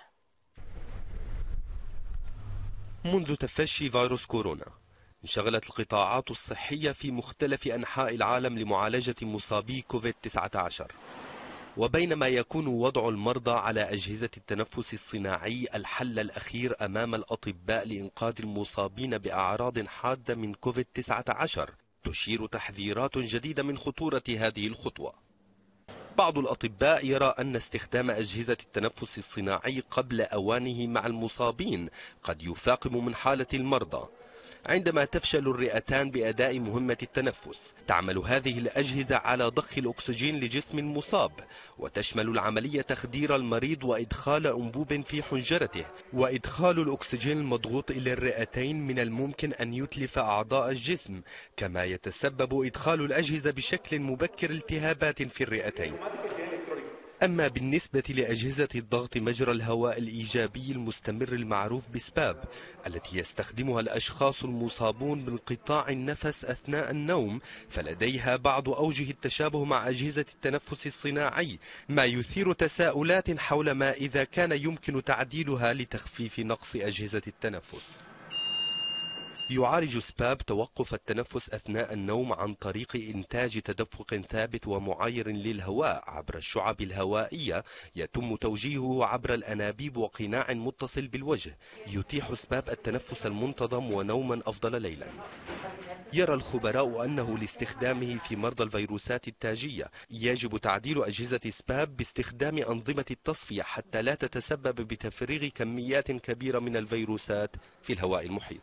منذ تفشي فيروس كورونا انشغلت القطاعات الصحية في مختلف أنحاء العالم لمعالجة مصابي كوفيد-19 وبينما يكون وضع المرضى على أجهزة التنفس الصناعي الحل الأخير أمام الأطباء لإنقاذ المصابين بأعراض حادة من كوفيد-19 تشير تحذيرات جديدة من خطورة هذه الخطوة بعض الأطباء يرى أن استخدام أجهزة التنفس الصناعي قبل أوانه مع المصابين قد يفاقم من حالة المرضى عندما تفشل الرئتان بأداء مهمة التنفس تعمل هذه الأجهزة على ضخ الأكسجين لجسم مصاب وتشمل العملية تخدير المريض وإدخال أنبوب في حنجرته وإدخال الأكسجين المضغوط إلى الرئتين من الممكن أن يتلف أعضاء الجسم كما يتسبب إدخال الأجهزة بشكل مبكر التهابات في الرئتين أما بالنسبة لأجهزة الضغط مجرى الهواء الإيجابي المستمر المعروف بسباب التي يستخدمها الأشخاص المصابون بانقطاع النفس أثناء النوم فلديها بعض أوجه التشابه مع أجهزة التنفس الصناعي ما يثير تساؤلات حول ما إذا كان يمكن تعديلها لتخفيف نقص أجهزة التنفس يعالج سباب توقف التنفس أثناء النوم عن طريق إنتاج تدفق ثابت ومعاير للهواء عبر الشعب الهوائية يتم توجيهه عبر الأنابيب وقناع متصل بالوجه يتيح سباب التنفس المنتظم ونوما أفضل ليلا يرى الخبراء أنه لاستخدامه في مرضى الفيروسات التاجية يجب تعديل أجهزة سباب باستخدام أنظمة التصفية حتى لا تتسبب بتفريغ كميات كبيرة من الفيروسات في الهواء المحيط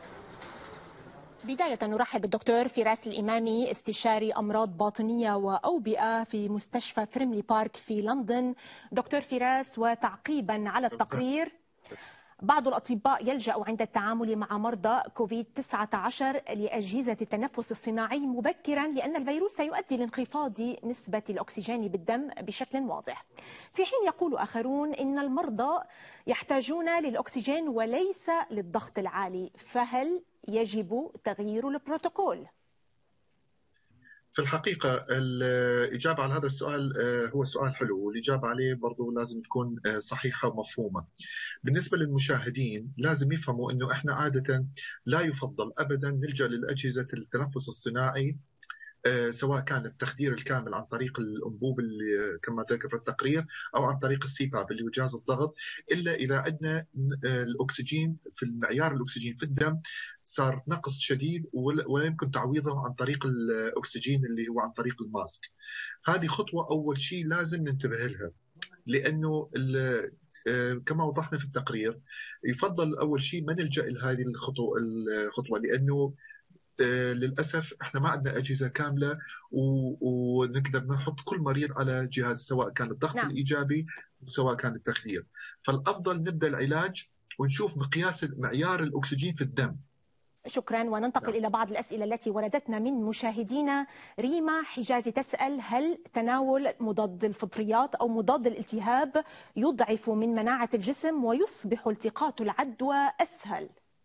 بداية نرحب بالدكتور فراس الإمامي استشاري أمراض باطنية وأوبئة في مستشفى فريملي بارك في لندن دكتور فراس وتعقيبا على التقرير بعض الأطباء يلجأ عند التعامل مع مرضى كوفيد-19 لأجهزة التنفس الصناعي مبكرا لأن الفيروس سيؤدي لانخفاض نسبة الأكسجين بالدم بشكل واضح في حين يقول آخرون إن المرضى يحتاجون للأكسجين وليس للضغط العالي فهل يجب تغيير البروتوكول؟ في الحقيقة الإجابة على هذا السؤال آه، هو سؤال حلو والإجابة عليه برضو لازم تكون آه، صحيحة ومفهومة بالنسبة للمشاهدين لازم يفهموا أنه إحنا عادة لا يفضل أبدا نلجأ للأجهزة التنفس الصناعي آه، سواء كان التخدير الكامل عن طريق الانبوب اللي كما ذكر في التقرير او عن طريق السي باب اللي هو جهاز الضغط الا اذا عندنا آه، الاكسجين في المعيار الاكسجين في الدم صار نقص شديد ولا ولا يمكن تعويضه عن طريق الاكسجين اللي هو عن طريق الماسك. هذه خطوه اول شيء لازم ننتبه لها لانه ال- آه، كما وضحنا في التقرير يفضل اول شيء ما نلجا لهذه الخطوه الخطوه لانه آه، للاسف احنا ما عندنا اجهزه كامله و- ونقدر نحط كل مريض على جهاز سواء كان الضغط نعم. الايجابي وسواء كان التخدير فالافضل نبدا العلاج ونشوف مقياس معيار الاكسجين في الدم شكرا وننتقل إلى بعض الأسئلة التي وردتنا من مشاهدينا ريما حجازي تسأل هل تناول مضاد الفطريات أو مضاد الالتهاب يضعف من مناعة الجسم ويصبح التقاط العدوى أسهل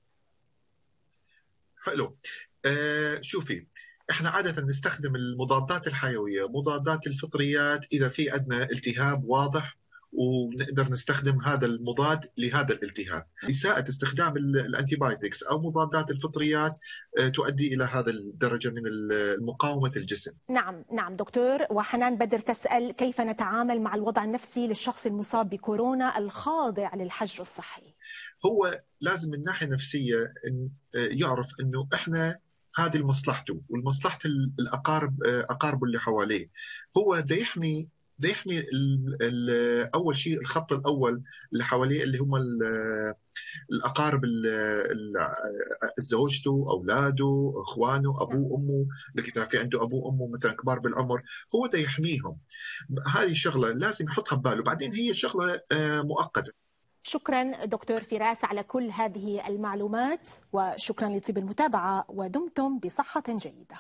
حلو آه شوفي احنا عادة نستخدم المضادات الحيوية مضادات الفطريات إذا في عندنا التهاب واضح ونقدر نستخدم هذا المضاد لهذا الالتهاب إساءة استخدام ال- الأنتيبايوتكس أو مضادات الفطريات آه، تؤدي إلى هذا الدرجة من ال- مقاومة الجسم نعم نعم دكتور وحنان بدر تسأل كيف نتعامل مع الوضع النفسي للشخص المصاب بكورونا الخاضع للحجر الصحي هو لازم من ناحيه نفسيه إن يعرف انه احنا هذه لمصلحته ولمصلحه ال- الاقارب اقاربه اللي حواليه هو ده يحمي ده يحمي ال ال اول شيء الخط الاول اللي حواليه اللي هم ال- الاقارب ال- ال- زوجته اولاده اخوانه ابوه امه لكن اذا في عنده ابوه وامه مثلا كبار بالعمر هو ده يحميهم هذه الشغله لازم يحطها بباله بعدين هي شغله آه، مؤقته شكرا دكتور فراس على كل هذه المعلومات وشكرا لطيب المتابعة ودمتم بصحة جيدة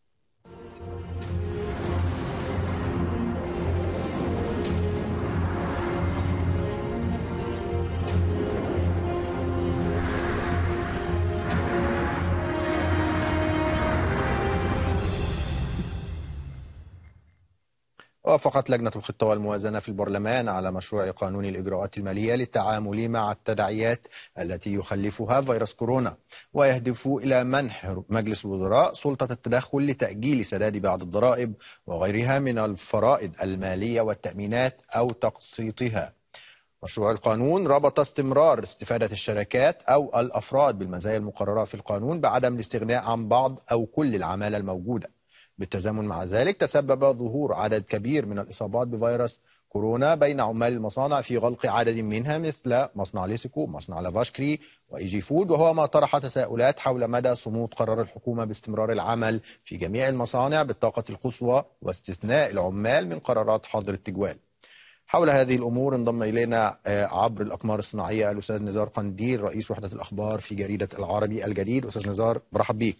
وافقت لجنة الخطة والموازنة في البرلمان على مشروع قانون الإجراءات المالية للتعامل مع التداعيات التي يخلفها فيروس كورونا ويهدف إلى منح مجلس الوزراء سلطة التدخل لتأجيل سداد بعض الضرائب وغيرها من الفرائض المالية والتأمينات أو تقسيطها مشروع القانون ربط استمرار استفادة الشركات أو الأفراد بالمزايا المقررة في القانون بعدم الاستغناء عن بعض أو كل العمالة الموجودة بالتزامن مع ذلك تسبب ظهور عدد كبير من الإصابات بفيروس كورونا بين عمال المصانع في غلق عدد منها مثل مصنع ليسيكو مصنع لافاشكري وإيجي فود وهو ما طرح تساؤلات حول مدى صمود قرار الحكومة باستمرار العمل في جميع المصانع بالطاقة القصوى واستثناء العمال من قرارات حظر التجوال حول هذه الأمور انضم إلينا آه، عبر الأقمار الصناعية الأستاذ نزار قنديل رئيس وحدة الأخبار في جريدة العربي الجديد أستاذ نزار برحب بيك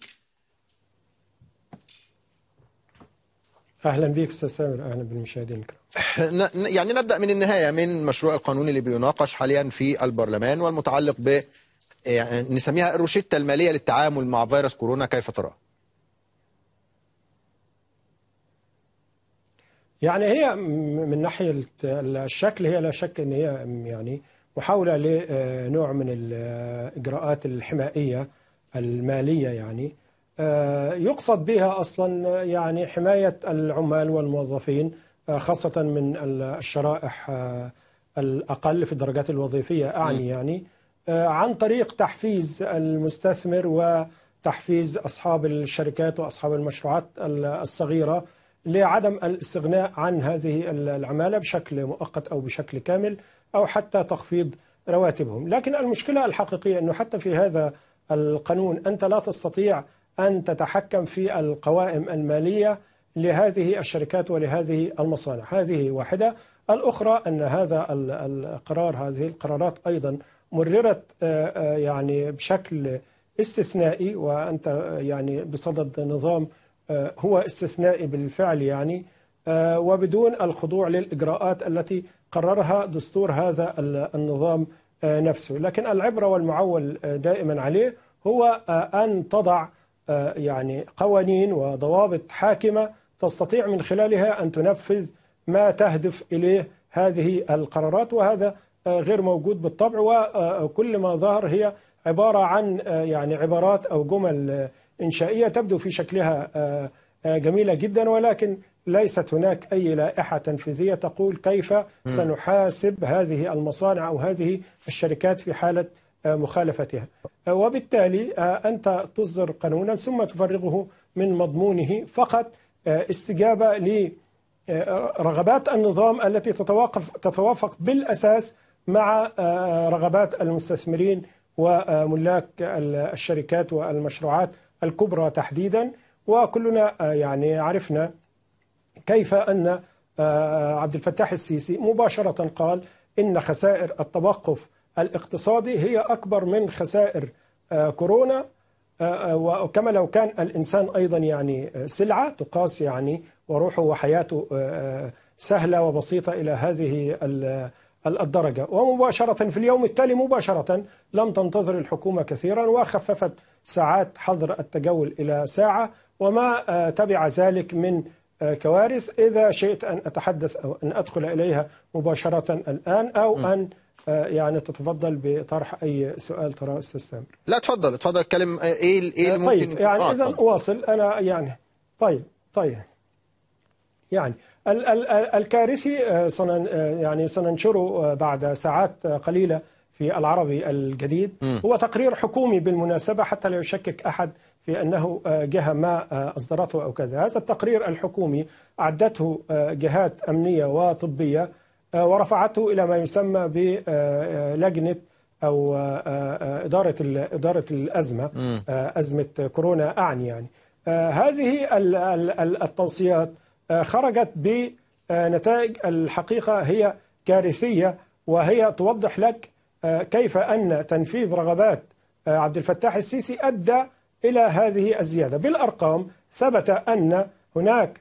اهلا بك استاذ سامر اهلا بالمشاهدين الكرام ن- ن- يعني نبدأ من النهاية من مشروع القانون اللي بيناقش حاليا في البرلمان والمتعلق ب يعني نسميها الروشتة المالية للتعامل مع فيروس كورونا كيف ترى؟ يعني هي م- من ناحيه الشكل هي لا شك ان هي يعني محاوله لنوع من الاجراءات الحمائيه الماليه يعني آه، يقصد بها اصلا يعني حمايه العمال والموظفين آه، خاصه من الشرائح آه، الاقل في الدرجات الوظيفيه اعني يعني آه، عن طريق تحفيز المستثمر وتحفيز اصحاب الشركات واصحاب المشروعات الصغيره لعدم الاستغناء عن هذه العماله بشكل مؤقت او بشكل كامل او حتى تخفيض رواتبهم، لكن المشكله الحقيقيه انه حتى في هذا القانون انت لا تستطيع ان تتحكم في القوائم الماليه لهذه الشركات ولهذه المصانع، هذه واحده، الاخرى ان هذا ال- القرار هذه القرارات ايضا مررت آه، آه، يعني بشكل استثنائي وأنت آه، يعني بصدد نظام آه، هو استثنائي بالفعل يعني آه، وبدون الخضوع للإجراءات التي قررها دستور هذا ال- النظام آه، نفسه لكن العبرة والمعول آه، دائما عليه هو آه، أن تضع آه، يعني قوانين وضوابط حاكمة تستطيع من خلالها أن تنفذ ما تهدف إليه هذه القرارات وهذا آه، غير موجود بالطبع وكل ما ظهر هي عبارة عن آه، يعني عبارات أو جمل آه، إنشائية تبدو في شكلها آه، آه، جميلة جدا ولكن ليست هناك أي لائحة تنفيذية تقول كيف سنحاسب هذه المصانع أو هذه الشركات في حالة آه، مخالفتها آه، وبالتالي آه، أنت تصدر قانونا ثم تفرغه من مضمونه فقط آه، استجابة ل آه، رغبات النظام التي تتوافق تتوافق بالاساس مع آه، رغبات المستثمرين وملاك ال- الشركات والمشروعات الكبرى تحديدا وكلنا آه، يعني عرفنا كيف ان آه، عبد الفتاح السيسي مباشره قال ان خسائر التوقف الاقتصادي هي اكبر من خسائر آه، كورونا آه، وكما لو كان الإنسان أيضا يعني آه، سلعة تقاس يعني وروحه وحياته آه، سهلة وبسيطة إلى هذه ال- الدرجة ومباشرة في اليوم التالي مباشرة لم تنتظر الحكومة كثيرا وخففت ساعات حظر التجول إلى ساعة وما آه، تبع ذلك من آه، كوارث إذا شئت أن أتحدث أو أن أدخل إليها مباشرة الآن أو أن آه، يعني تتفضل بطرح أي سؤال ترى أستاذ تامر لا اتفضل اتفضل اتكلم آه، ايه ال- ايه اللي ممكن طيب يكون- يعني آه، اذا اتفضل. واصل انا يعني طيب طيب يعني ال ال ال- الكارثي آه، سنن آه، يعني سننشره آه، بعد ساعات آه، قليله في العربي الجديد مم. هو تقرير حكومي بالمناسبه حتى لا يشكك احد في انه آه، جهه ما آه، اصدرته او كذا هذا التقرير الحكومي اعدته آه، جهات امنيه وطبيه آه، ورفعته الى ما يسمى بلجنه او آه، آه، اداره ال- اداره الازمه مم. آه، أزمة كورونا أعني يعني آه، هذه ال- ال- ال- التوصيات آه، خرجت بنتائج الحقيقة هي كارثية وهي توضح لك آه، كيف أن تنفيذ رغبات آه، عبد الفتاح السيسي أدى إلى هذه الزيادة بالأرقام ثبت أن هناك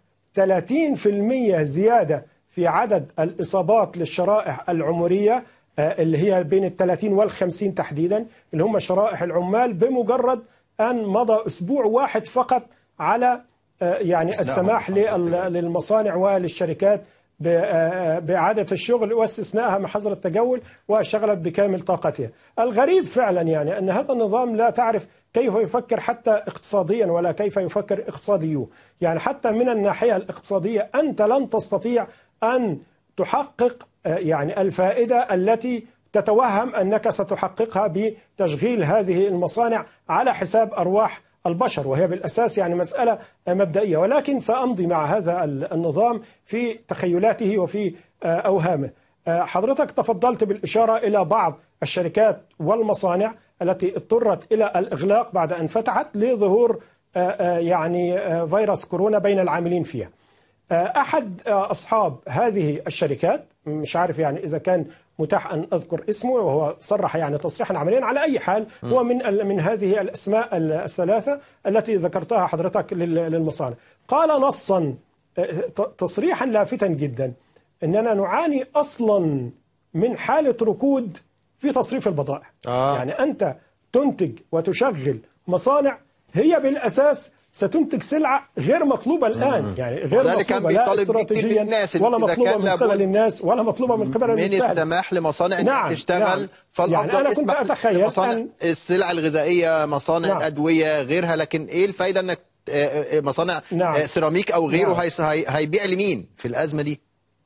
30% زيادة في عدد الإصابات للشرائح العمرية آه، اللي هي بين ال 30 وال 50 تحديدا اللي هم شرائح العمال بمجرد أن مضى أسبوع واحد فقط على آه، يعني استثناءهم. السماح لل- للمصانع وللشركات ب- آه، بإعادة الشغل واستثنائها من حظر التجول واشتغلت بكامل طاقتها الغريب فعلا يعني أن هذا النظام لا تعرف كيف يفكر حتى اقتصاديا ولا كيف يفكر اقتصاديو يعني حتى من الناحية الاقتصادية أنت لن تستطيع أن تحقق آه، يعني الفائدة التي تتوهم أنك ستحققها بتشغيل هذه المصانع على حساب أرواح البشر وهي بالأساس يعني مسألة مبدئية ولكن سأمضي مع هذا النظام في تخيلاته وفي آه، أوهامه آه، حضرتك تفضلت بالإشارة إلى بعض الشركات والمصانع التي اضطرت إلى الإغلاق بعد أن فتحت لظهور آه، آه، يعني آه، فيروس كورونا بين العاملين فيها أحد أصحاب هذه الشركات مش عارف يعني إذا كان متاح أن أذكر اسمه وهو صرح يعني تصريحا عمليا على أي حال هو من ال- من هذه الأسماء الثلاثة التي ذكرتها حضرتك لل- للمصانع قال نصا ت- تصريحا لافتا جدا أننا نعاني أصلا من حالة ركود في تصريف البضائع آه. يعني أنت تنتج وتشغل مصانع هي بالأساس ستنتج سلعة غير مطلوبة الآن مم. يعني غير وده اللي كان مطلوبة لا بيطالب بيه كتير استراتيجيا من الناس ولا إذا مطلوبة كان من لابد قبل الناس ولا مطلوبة من قبل من السهل السماح لمصانع نعم، انها تشتغل نعم. فالافضل يعني أنا كنت اسمح أتخيل لمصانع أن- السلع الغذائيه مصانع نعم. الادويه غيرها لكن ايه الفايده انك آه، آه، مصانع نعم. آه، سيراميك او غيره نعم. هيس- هي- هيبيع لمين في الازمه دي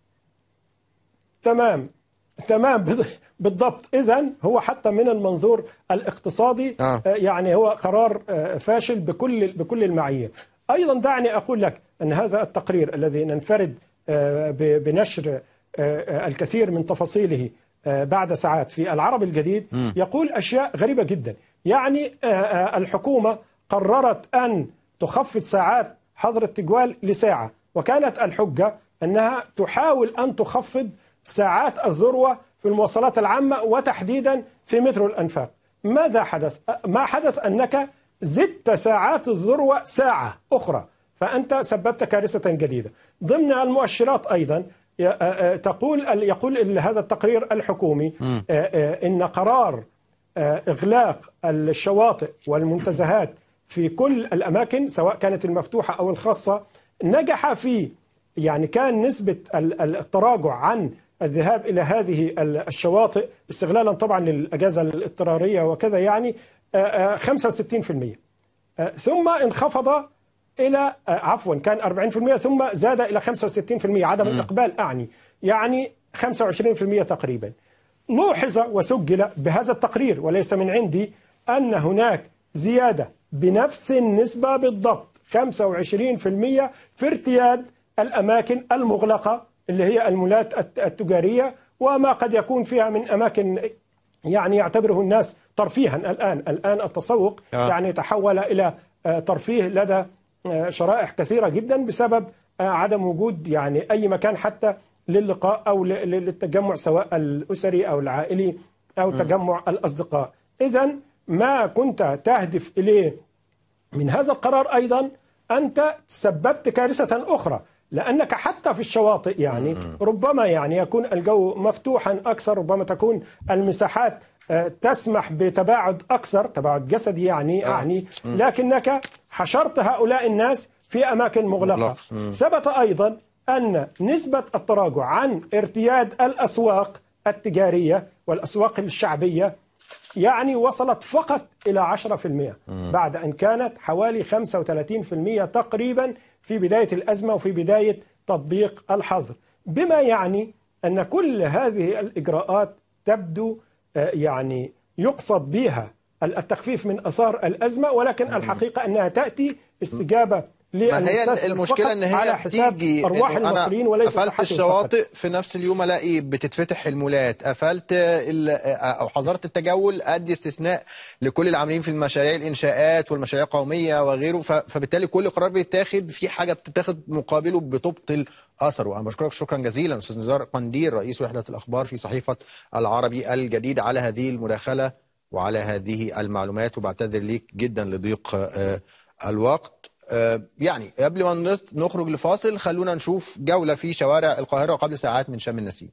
تمام تمام بال- بالضبط اذا هو حتى من المنظور الاقتصادي آه. آه، يعني هو قرار آه، فاشل بكل بكل المعايير ايضا دعني اقول لك ان هذا التقرير الذي ننفرد آه، ب- بنشر آه، آه، الكثير من تفاصيله آه، بعد ساعات في العرب الجديد مم. يقول اشياء غريبه جدا يعني آه، آه، الحكومه قررت ان تخفض ساعات حظر التجوال لساعه وكانت الحجه انها تحاول ان تخفض ساعات الذروه في المواصلات العامه وتحديدا في مترو الأنفاق ماذا حدث؟ ما حدث أنك زدت ساعات الذروة ساعة أخرى فأنت سببت كارثة جديدة ضمن المؤشرات أيضا ي- آه، آه، تقول يقول هذا التقرير الحكومي آه، آه، إن قرار آه، إغلاق الشواطئ والمنتزهات في كل الأماكن سواء كانت المفتوحة أو الخاصة نجح في يعني كان نسبة ال- ال- التراجع عن الذهاب إلى هذه ال- الشواطئ استغلالا طبعا للأجازة الاضطرارية وكذا يعني آه، آه، 65% آه، ثم انخفض إلى آه، عفوا كان 40% ثم زاد إلى 65% عدم الإقبال أعني يعني 25% تقريبا لوحظ وسجل بهذا التقرير وليس من عندي أن هناك زيادة بنفس النسبة بالضبط 25% في ارتياد الأماكن المغلقة اللي هي المولات الت- التجارية وما قد يكون فيها من أماكن يعني يعتبره الناس ترفيها الآن الآن التسوق آه. يعني تحول إلى آه، ترفيه لدى آه، شرائح كثيرة جدا بسبب آه، عدم وجود يعني أي مكان حتى للقاء أو ل- ل- للتجمع سواء الأسري أو العائلي أو تجمع الأصدقاء إذا ما كنت تهدف إليه من هذا القرار أيضا أنت سببت كارثة أخرى لأنك حتى في الشواطئ يعني ربما يعني يكون الجو مفتوحا أكثر ربما تكون المساحات آه، تسمح بتباعد أكثر تباعد جسدي يعني أعني لكنك حشرت هؤلاء الناس في أماكن مغلقة مغلق. مم. ثبت أيضا أن نسبة التراجع عن ارتياد الأسواق التجارية والأسواق الشعبية يعني وصلت فقط إلى 10% بعد أن كانت حوالي 35% تقريبا في بداية الأزمة وفي بداية تطبيق الحظر بما يعني أن كل هذه الإجراءات تبدو آه، يعني يقصد بها التخفيف من أثار الأزمة ولكن الحقيقة أنها تأتي استجابة ما هي للمستثمر المشكله فقط ان هي على حساب بتيجي أرواح إنه المصريين انا وليس قفلت صحتهم فقط. الشواطئ في نفس اليوم الاقي بتتفتح المولات قفلت ال- او حظرت التجول ادي استثناء لكل العاملين في المشاريع الانشاءات والمشاريع القوميه وغيره ف- فبالتالي كل قرار بيتاخد في حاجه بتتاخد مقابله بتبطل اثره انا بشكرك شكرا جزيلا استاذ نزار قندير رئيس وحده الاخبار في صحيفه العربي الجديد على هذه المداخله وعلى هذه المعلومات وبعتذر ليك جدا لضيق آه، الوقت آه، يعني قبل ما نط- نخرج لفاصل خلونا نشوف جولة في شوارع القاهرة قبل ساعات من شم النسيم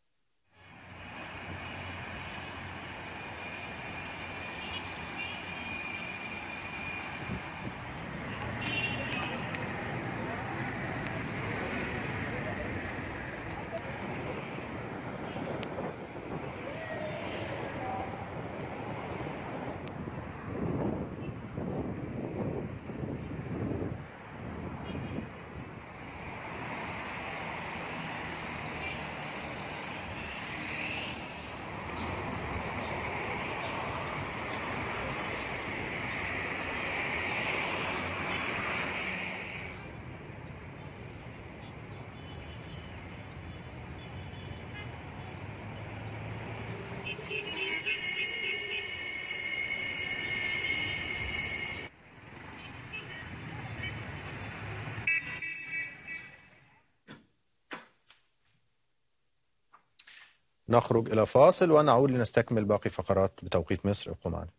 نخرج إلى فاصل ونعود لنستكمل باقي فقرات بتوقيت مصر ابقوا معنا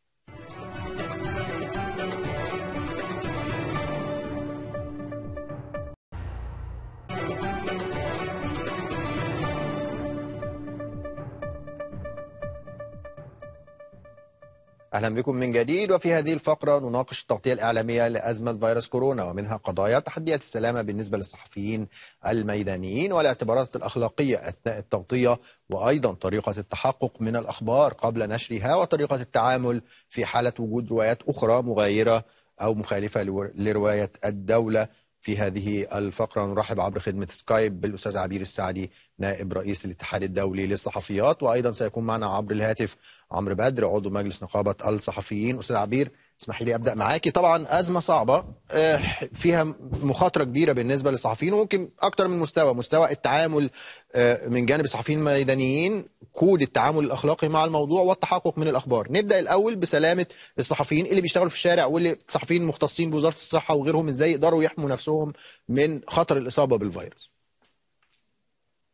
أهلا بكم من جديد وفي هذه الفقرة نناقش التغطية الإعلامية لأزمة فيروس كورونا ومنها قضايا تحديات السلامة بالنسبة للصحفيين الميدانيين والاعتبارات الأخلاقية أثناء التغطية وأيضا طريقة التحقق من الأخبار قبل نشرها وطريقة التعامل في حالة وجود روايات أخرى مغايرة أو مخالفة لو- لرواية الدولة في هذه الفقرة نرحب عبر خدمة سكايب بالأستاذ عبير السعدي نائب رئيس الاتحاد الدولي للصحفيات وأيضا سيكون معنا عبر الهاتف عمرو بدر عضو مجلس نقابة الصحفيين أستاذ عبير اسمحي لي أبدأ معاكي طبعا أزمة صعبة آه، فيها مخاطرة كبيرة بالنسبة للصحفيين وممكن أكتر من مستوى مستوى التعامل آه، من جانب الصحفيين الميدانيين كود التعامل الأخلاقي مع الموضوع والتحقق من الأخبار نبدأ الأول بسلامة الصحفيين اللي بيشتغلوا في الشارع واللي صحفيين مختصين بوزارة الصحة وغيرهم إزاي يقدروا يحموا نفسهم من خطر الإصابة بالفيروس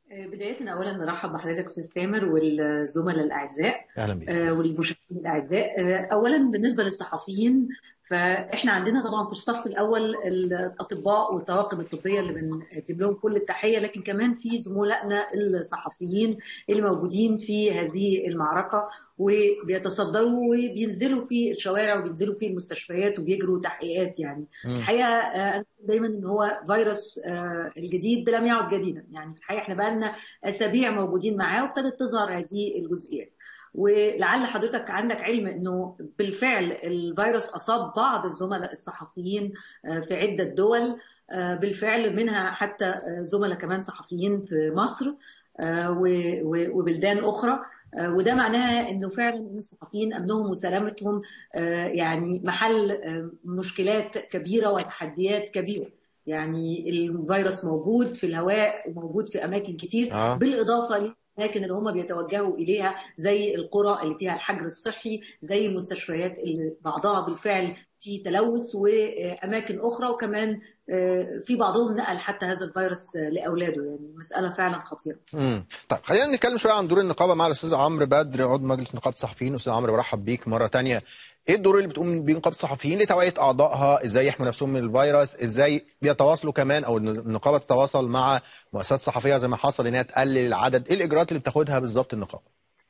بداية أولا نرحب بحضرتك أستاذ تامر والزملاء الأعزاء اهلا بيك آه، والمشاهدين الأعزاء آه، أولا بالنسبة للصحفيين فإحنا عندنا طبعا في الصف الأول الأطباء والطواقم الطبية اللي بنقدم لهم كل التحية لكن كمان في زملائنا الصحفيين اللي موجودين في هذه المعركة وبيتصدروا وبينزلوا في الشوارع وبينزلوا في المستشفيات وبيجروا تحقيقات يعني مم. الحقيقة آه، أنا دايما ان هو فيروس آه، الجديد لم يعد جديدا يعني في الحقيقة احنا بقالنا أسابيع موجودين معاه وابتدت تظهر هذه الجزئيات ولعل حضرتك عندك علم انه بالفعل الفيروس اصاب بعض الزملاء الصحفيين آه، في عده دول آه، بالفعل منها حتى آه، زملاء كمان صحفيين في مصر آه، و- و- وبلدان اخرى آه، وده معناها انه فعلا إن الصحفيين امنهم وسلامتهم آه، يعني محل آه، مشكلات كبيره وتحديات كبيره يعني الفيروس موجود في الهواء وموجود في اماكن كتير آه. بالاضافه للاماكن اللي هم بيتوجهوا اليها زي القرى اللي فيها الحجر الصحي زي المستشفيات اللي بعضها بالفعل في تلوث واماكن اخرى وكمان آه، في بعضهم نقل حتى هذا الفيروس آه، لاولاده يعني مساله فعلا خطيره امم طيب خلينا نتكلم شويه عن دور النقابه مع الاستاذ عمرو بدر عضو مجلس نقابه الصحفيين استاذ عمرو برحب بيك مره تانية ايه الدور اللي بتقوم بيه نقابه الصحفيين لتوعيه اعضائها ازاي يحموا نفسهم من الفيروس ازاي بيتواصلوا كمان او إن النقابه تتواصل مع مؤسسات صحفيه زي ما حصل انها تقلل العدد ايه الاجراءات اللي بتاخدها بالظبط النقابه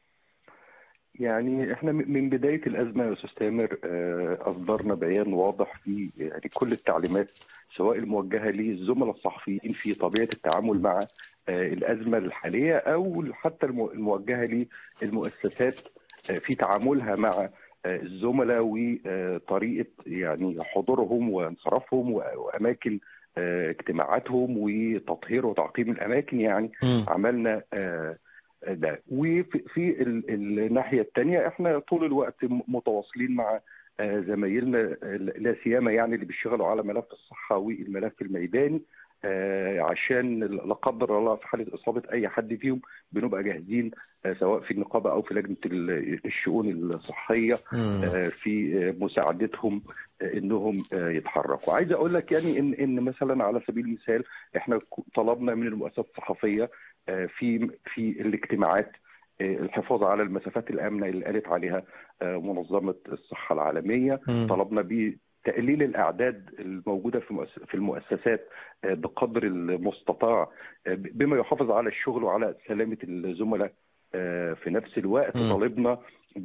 يعني احنا م- من بدايه الازمه يا استاذ تامر آه، اصدرنا بيان واضح في يعني كل التعليمات سواء الموجهه للزملاء الصحفيين في طبيعه التعامل مع آه، الازمه الحاليه او حتى الم- الموجهه للمؤسسات آه، في تعاملها مع آه، الزملاء وطريقه يعني حضورهم وانصرافهم و- واماكن آه، اجتماعاتهم وتطهير وتعقيم الاماكن يعني مم. عملنا آه، ده وفي في ال- الناحيه الثانيه احنا طول الوقت م- متواصلين مع آه، زمايلنا آه، لا سيما يعني اللي بيشتغلوا على ملف الصحه والملف الميداني آه، عشان لا قدر الله في حاله اصابه اي حد فيهم بنبقى جاهزين آه، سواء في النقابه او في لجنه ال- الشؤون الصحيه مم. آه، في آه، مساعدتهم آه، انهم آه، يتحركوا عايز اقول لك يعني ان ان مثلا على سبيل المثال احنا ك- طلبنا من المؤسسات الصحفيه آه، في في الاجتماعات آه، الحفاظ على المسافات الامنه اللي قالت عليها آه، منظمه الصحه العالميه مم. طلبنا بتقليل الاعداد الموجوده في مؤس- في المؤسسات آه، بقدر المستطاع آه، بما يحافظ على الشغل وعلى سلامه الزملاء آه، في نفس الوقت مم. طالبنا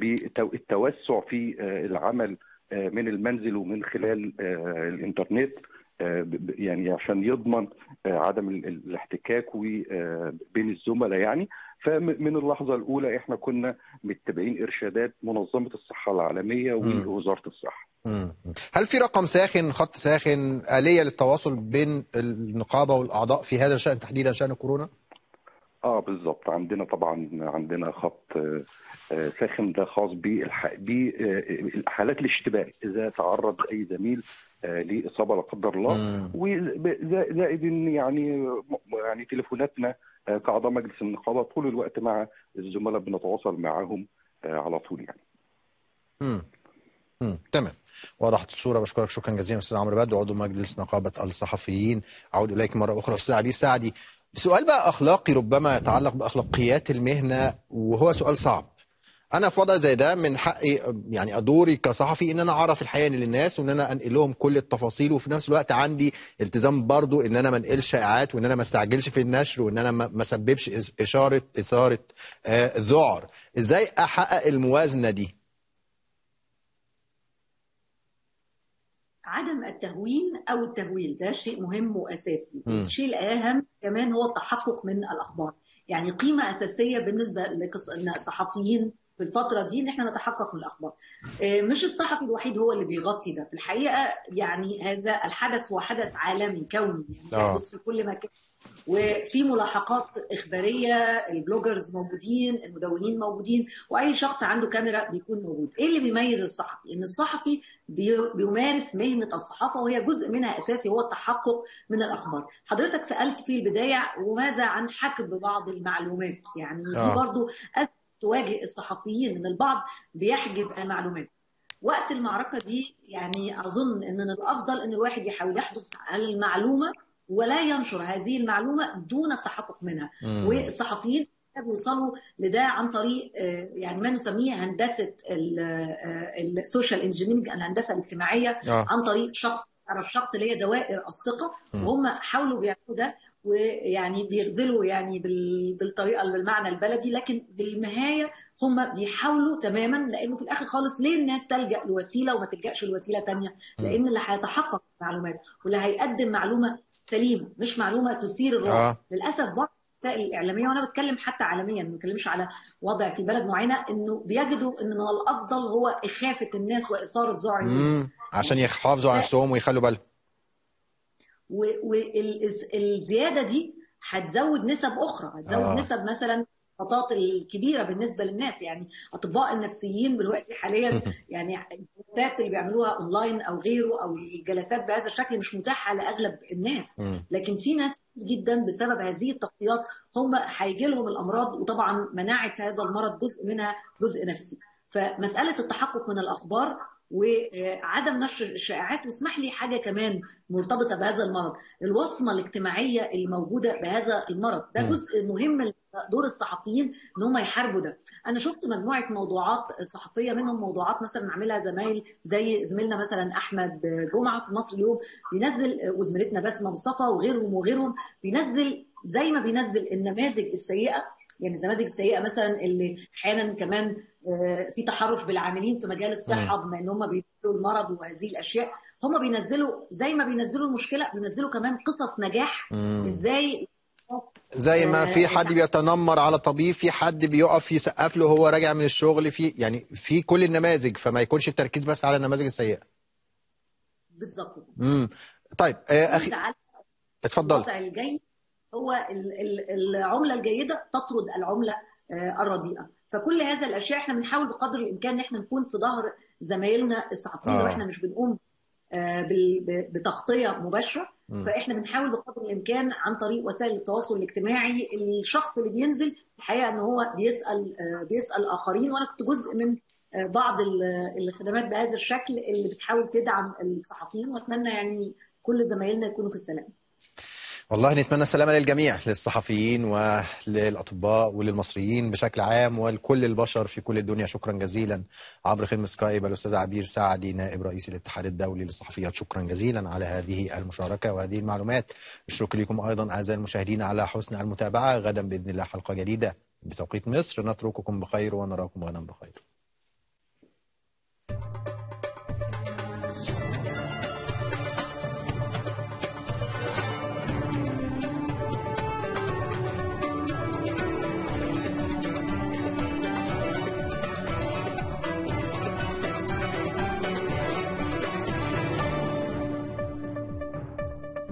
بالتوسع في آه، العمل آه، من المنزل ومن خلال آه، الانترنت آه، ب- ب- يعني عشان يضمن آه، عدم ال- ال- الاحتكاك و- آه، بين الزملاء يعني فمن اللحظه الاولى احنا كنا متبعين ارشادات منظمه الصحه العالميه مم. ووزاره الصحه مم. هل في رقم ساخن خط ساخن آلية للتواصل بين النقابة والأعضاء في هذا الشأن تحديدا شأن كورونا؟ اه بالظبط عندنا طبعا عندنا خط آه، آه، ساخن ده خاص بالح- بحالات الاشتباه اذا تعرض اي زميل آه، لاصابه لا قدر الله وزائد ان يعني يعني تليفوناتنا آه، كاعضاء مجلس النقابه طول الوقت مع الزملاء بنتواصل معاهم آه، على طول يعني مم. مم. تمام وضحت الصورة بشكرك شكرا جزيلا أستاذ عمرو بدر عضو مجلس نقابة الصحفيين أعود إليك مرة أخرى أستاذ عبير سعدي سؤال بقى أخلاقي ربما يتعلق بأخلاقيات المهنة وهو سؤال صعب أنا في وضع زي ده من حقي يعني أدوري كصحفي إن أنا أعرف الحقيقة للناس وإن أنا أنقل لهم كل التفاصيل وفي نفس الوقت عندي التزام برضو إن أنا ما انقلش شائعات وإن أنا ما استعجلش في النشر وإن أنا ما ما اسببش إس- إشارة إثارة آه، ذعر إزاي أحقق الموازنة دي؟ عدم التهوين او التهويل ده شيء مهم واساسي مم. الشيء الاهم كمان هو التحقق من الاخبار يعني قيمه اساسيه بالنسبه للصحفيين في الفترة دي ان احنا نتحقق من الاخبار. آه، مش الصحفي الوحيد هو اللي بيغطي ده، في الحقيقة يعني هذا الحدث هو حدث عالمي كوني يعني آه. يحدث في كل مكان. وفي ملاحقات اخباريه البلوجرز موجودين المدونين موجودين واي شخص عنده كاميرا بيكون موجود ايه اللي بيميز الصحفي ان الصحفي بي- بيمارس مهنه الصحافه وهي جزء منها اساسي هو التحقق من الاخبار حضرتك سالت في البدايه وماذا عن حكم بعض المعلومات يعني دي آه. برضو أزمة تواجه الصحفيين ان البعض بيحجب المعلومات وقت المعركه دي يعني اظن ان من الافضل ان الواحد يحاول يحدث على المعلومه ولا ينشر هذه المعلومه دون التحقق منها مم. والصحفيين بيوصلوا لده عن طريق آه، يعني ما نسميه هندسه السوشيال انجينيرنج الهندسه الاجتماعيه آه. عن طريق شخص يعرف شخص اللي هي دوائر الثقه مم. وهم حاولوا بيعملوا ده ويعني بيغزلوا يعني بال- بالطريقه بالمعنى البلدي لكن بالنهايه هم بيحاولوا تماما لانه في الاخر خالص ليه الناس تلجا لوسيله وما تلجاش لوسيله تانية لان اللي هيتحقق معلومات واللي هيقدم معلومه سليمه مش معلومه تثير الرعب آه. للاسف بعض الوسائل الاعلاميه وانا بتكلم حتى عالميا ما بتكلمش على وضع في بلد معينه انه بيجدوا ان من الافضل هو اخافه الناس واثاره ذعر الناس مم. عشان يحافظوا على نفسهم ويخلوا بالهم والزياده دي هتزود نسب اخرى هتزود آه. آه. نسب مثلا النقاط الكبيره بالنسبه للناس يعني اطباء النفسيين دلوقتي حاليا يعني الجلسات اللي بيعملوها اونلاين او غيره او الجلسات بهذا الشكل مش متاحه لاغلب الناس مم. لكن في ناس جدا بسبب هذه التغطيات هم هيجي لهم الامراض وطبعا مناعه هذا المرض جزء منها جزء نفسي فمساله التحقق من الاخبار وعدم نشر الشائعات واسمح لي حاجه كمان مرتبطه بهذا المرض الوصمه الاجتماعيه اللي موجوده بهذا المرض ده مم. جزء مهم من دور الصحفيين ان هم يحاربوا ده انا شفت مجموعه موضوعات صحفيه منهم موضوعات مثلا عاملها زمايل زي زميلنا مثلا احمد جمعه في مصر اليوم بينزل وزميلتنا بسمه مصطفى وغيرهم وغيرهم بينزل زي ما بينزل النماذج السيئه يعني النماذج السيئه مثلا اللي احيانا كمان آه، في تحرش بالعاملين في مجال الصحه بما ان هم بينزلوا المرض وهذه الاشياء هم بينزلوا زي ما بينزلوا المشكله بينزلوا كمان قصص نجاح مم. ازاي زي ما في آه، حد بيتنمر على طبيب في حد بيقف يسقف له وهو راجع من الشغل في يعني في كل النماذج فما يكونش التركيز بس على النماذج السيئه بالظبط كده. امم طيب آه، اخي تعال اتفضل الوضع الجيد هو ال- ال- العمله الجيده تطرد العمله آه، الرديئه فكل هذا الاشياء احنا بنحاول بقدر الامكان ان احنا نكون في ظهر زمايلنا الصحفيين آه. لو احنا مش بنقوم آه، بال- ب- بتغطيه مباشره مم. فاحنا بنحاول بقدر الامكان عن طريق وسائل التواصل الاجتماعي الشخص اللي بينزل الحقيقه ان هو بيسال آه، بيسال اخرين وانا كنت جزء من آه، بعض ال- الخدمات بهذا الشكل اللي بتحاول تدعم الصحفيين واتمنى يعني كل زمايلنا يكونوا في السلام والله نتمنى السلامة للجميع للصحفيين وللأطباء وللمصريين بشكل عام ولكل البشر في كل الدنيا شكرا جزيلا عبر خدمة سكايب الأستاذ عبير سعدي نائب رئيس الاتحاد الدولي للصحفيات شكرا جزيلا على هذه المشاركة وهذه المعلومات الشكر لكم أيضا أعزائي المشاهدين على حسن المتابعة غدا بإذن الله حلقة جديدة بتوقيت مصر نترككم بخير ونراكم غدا بخير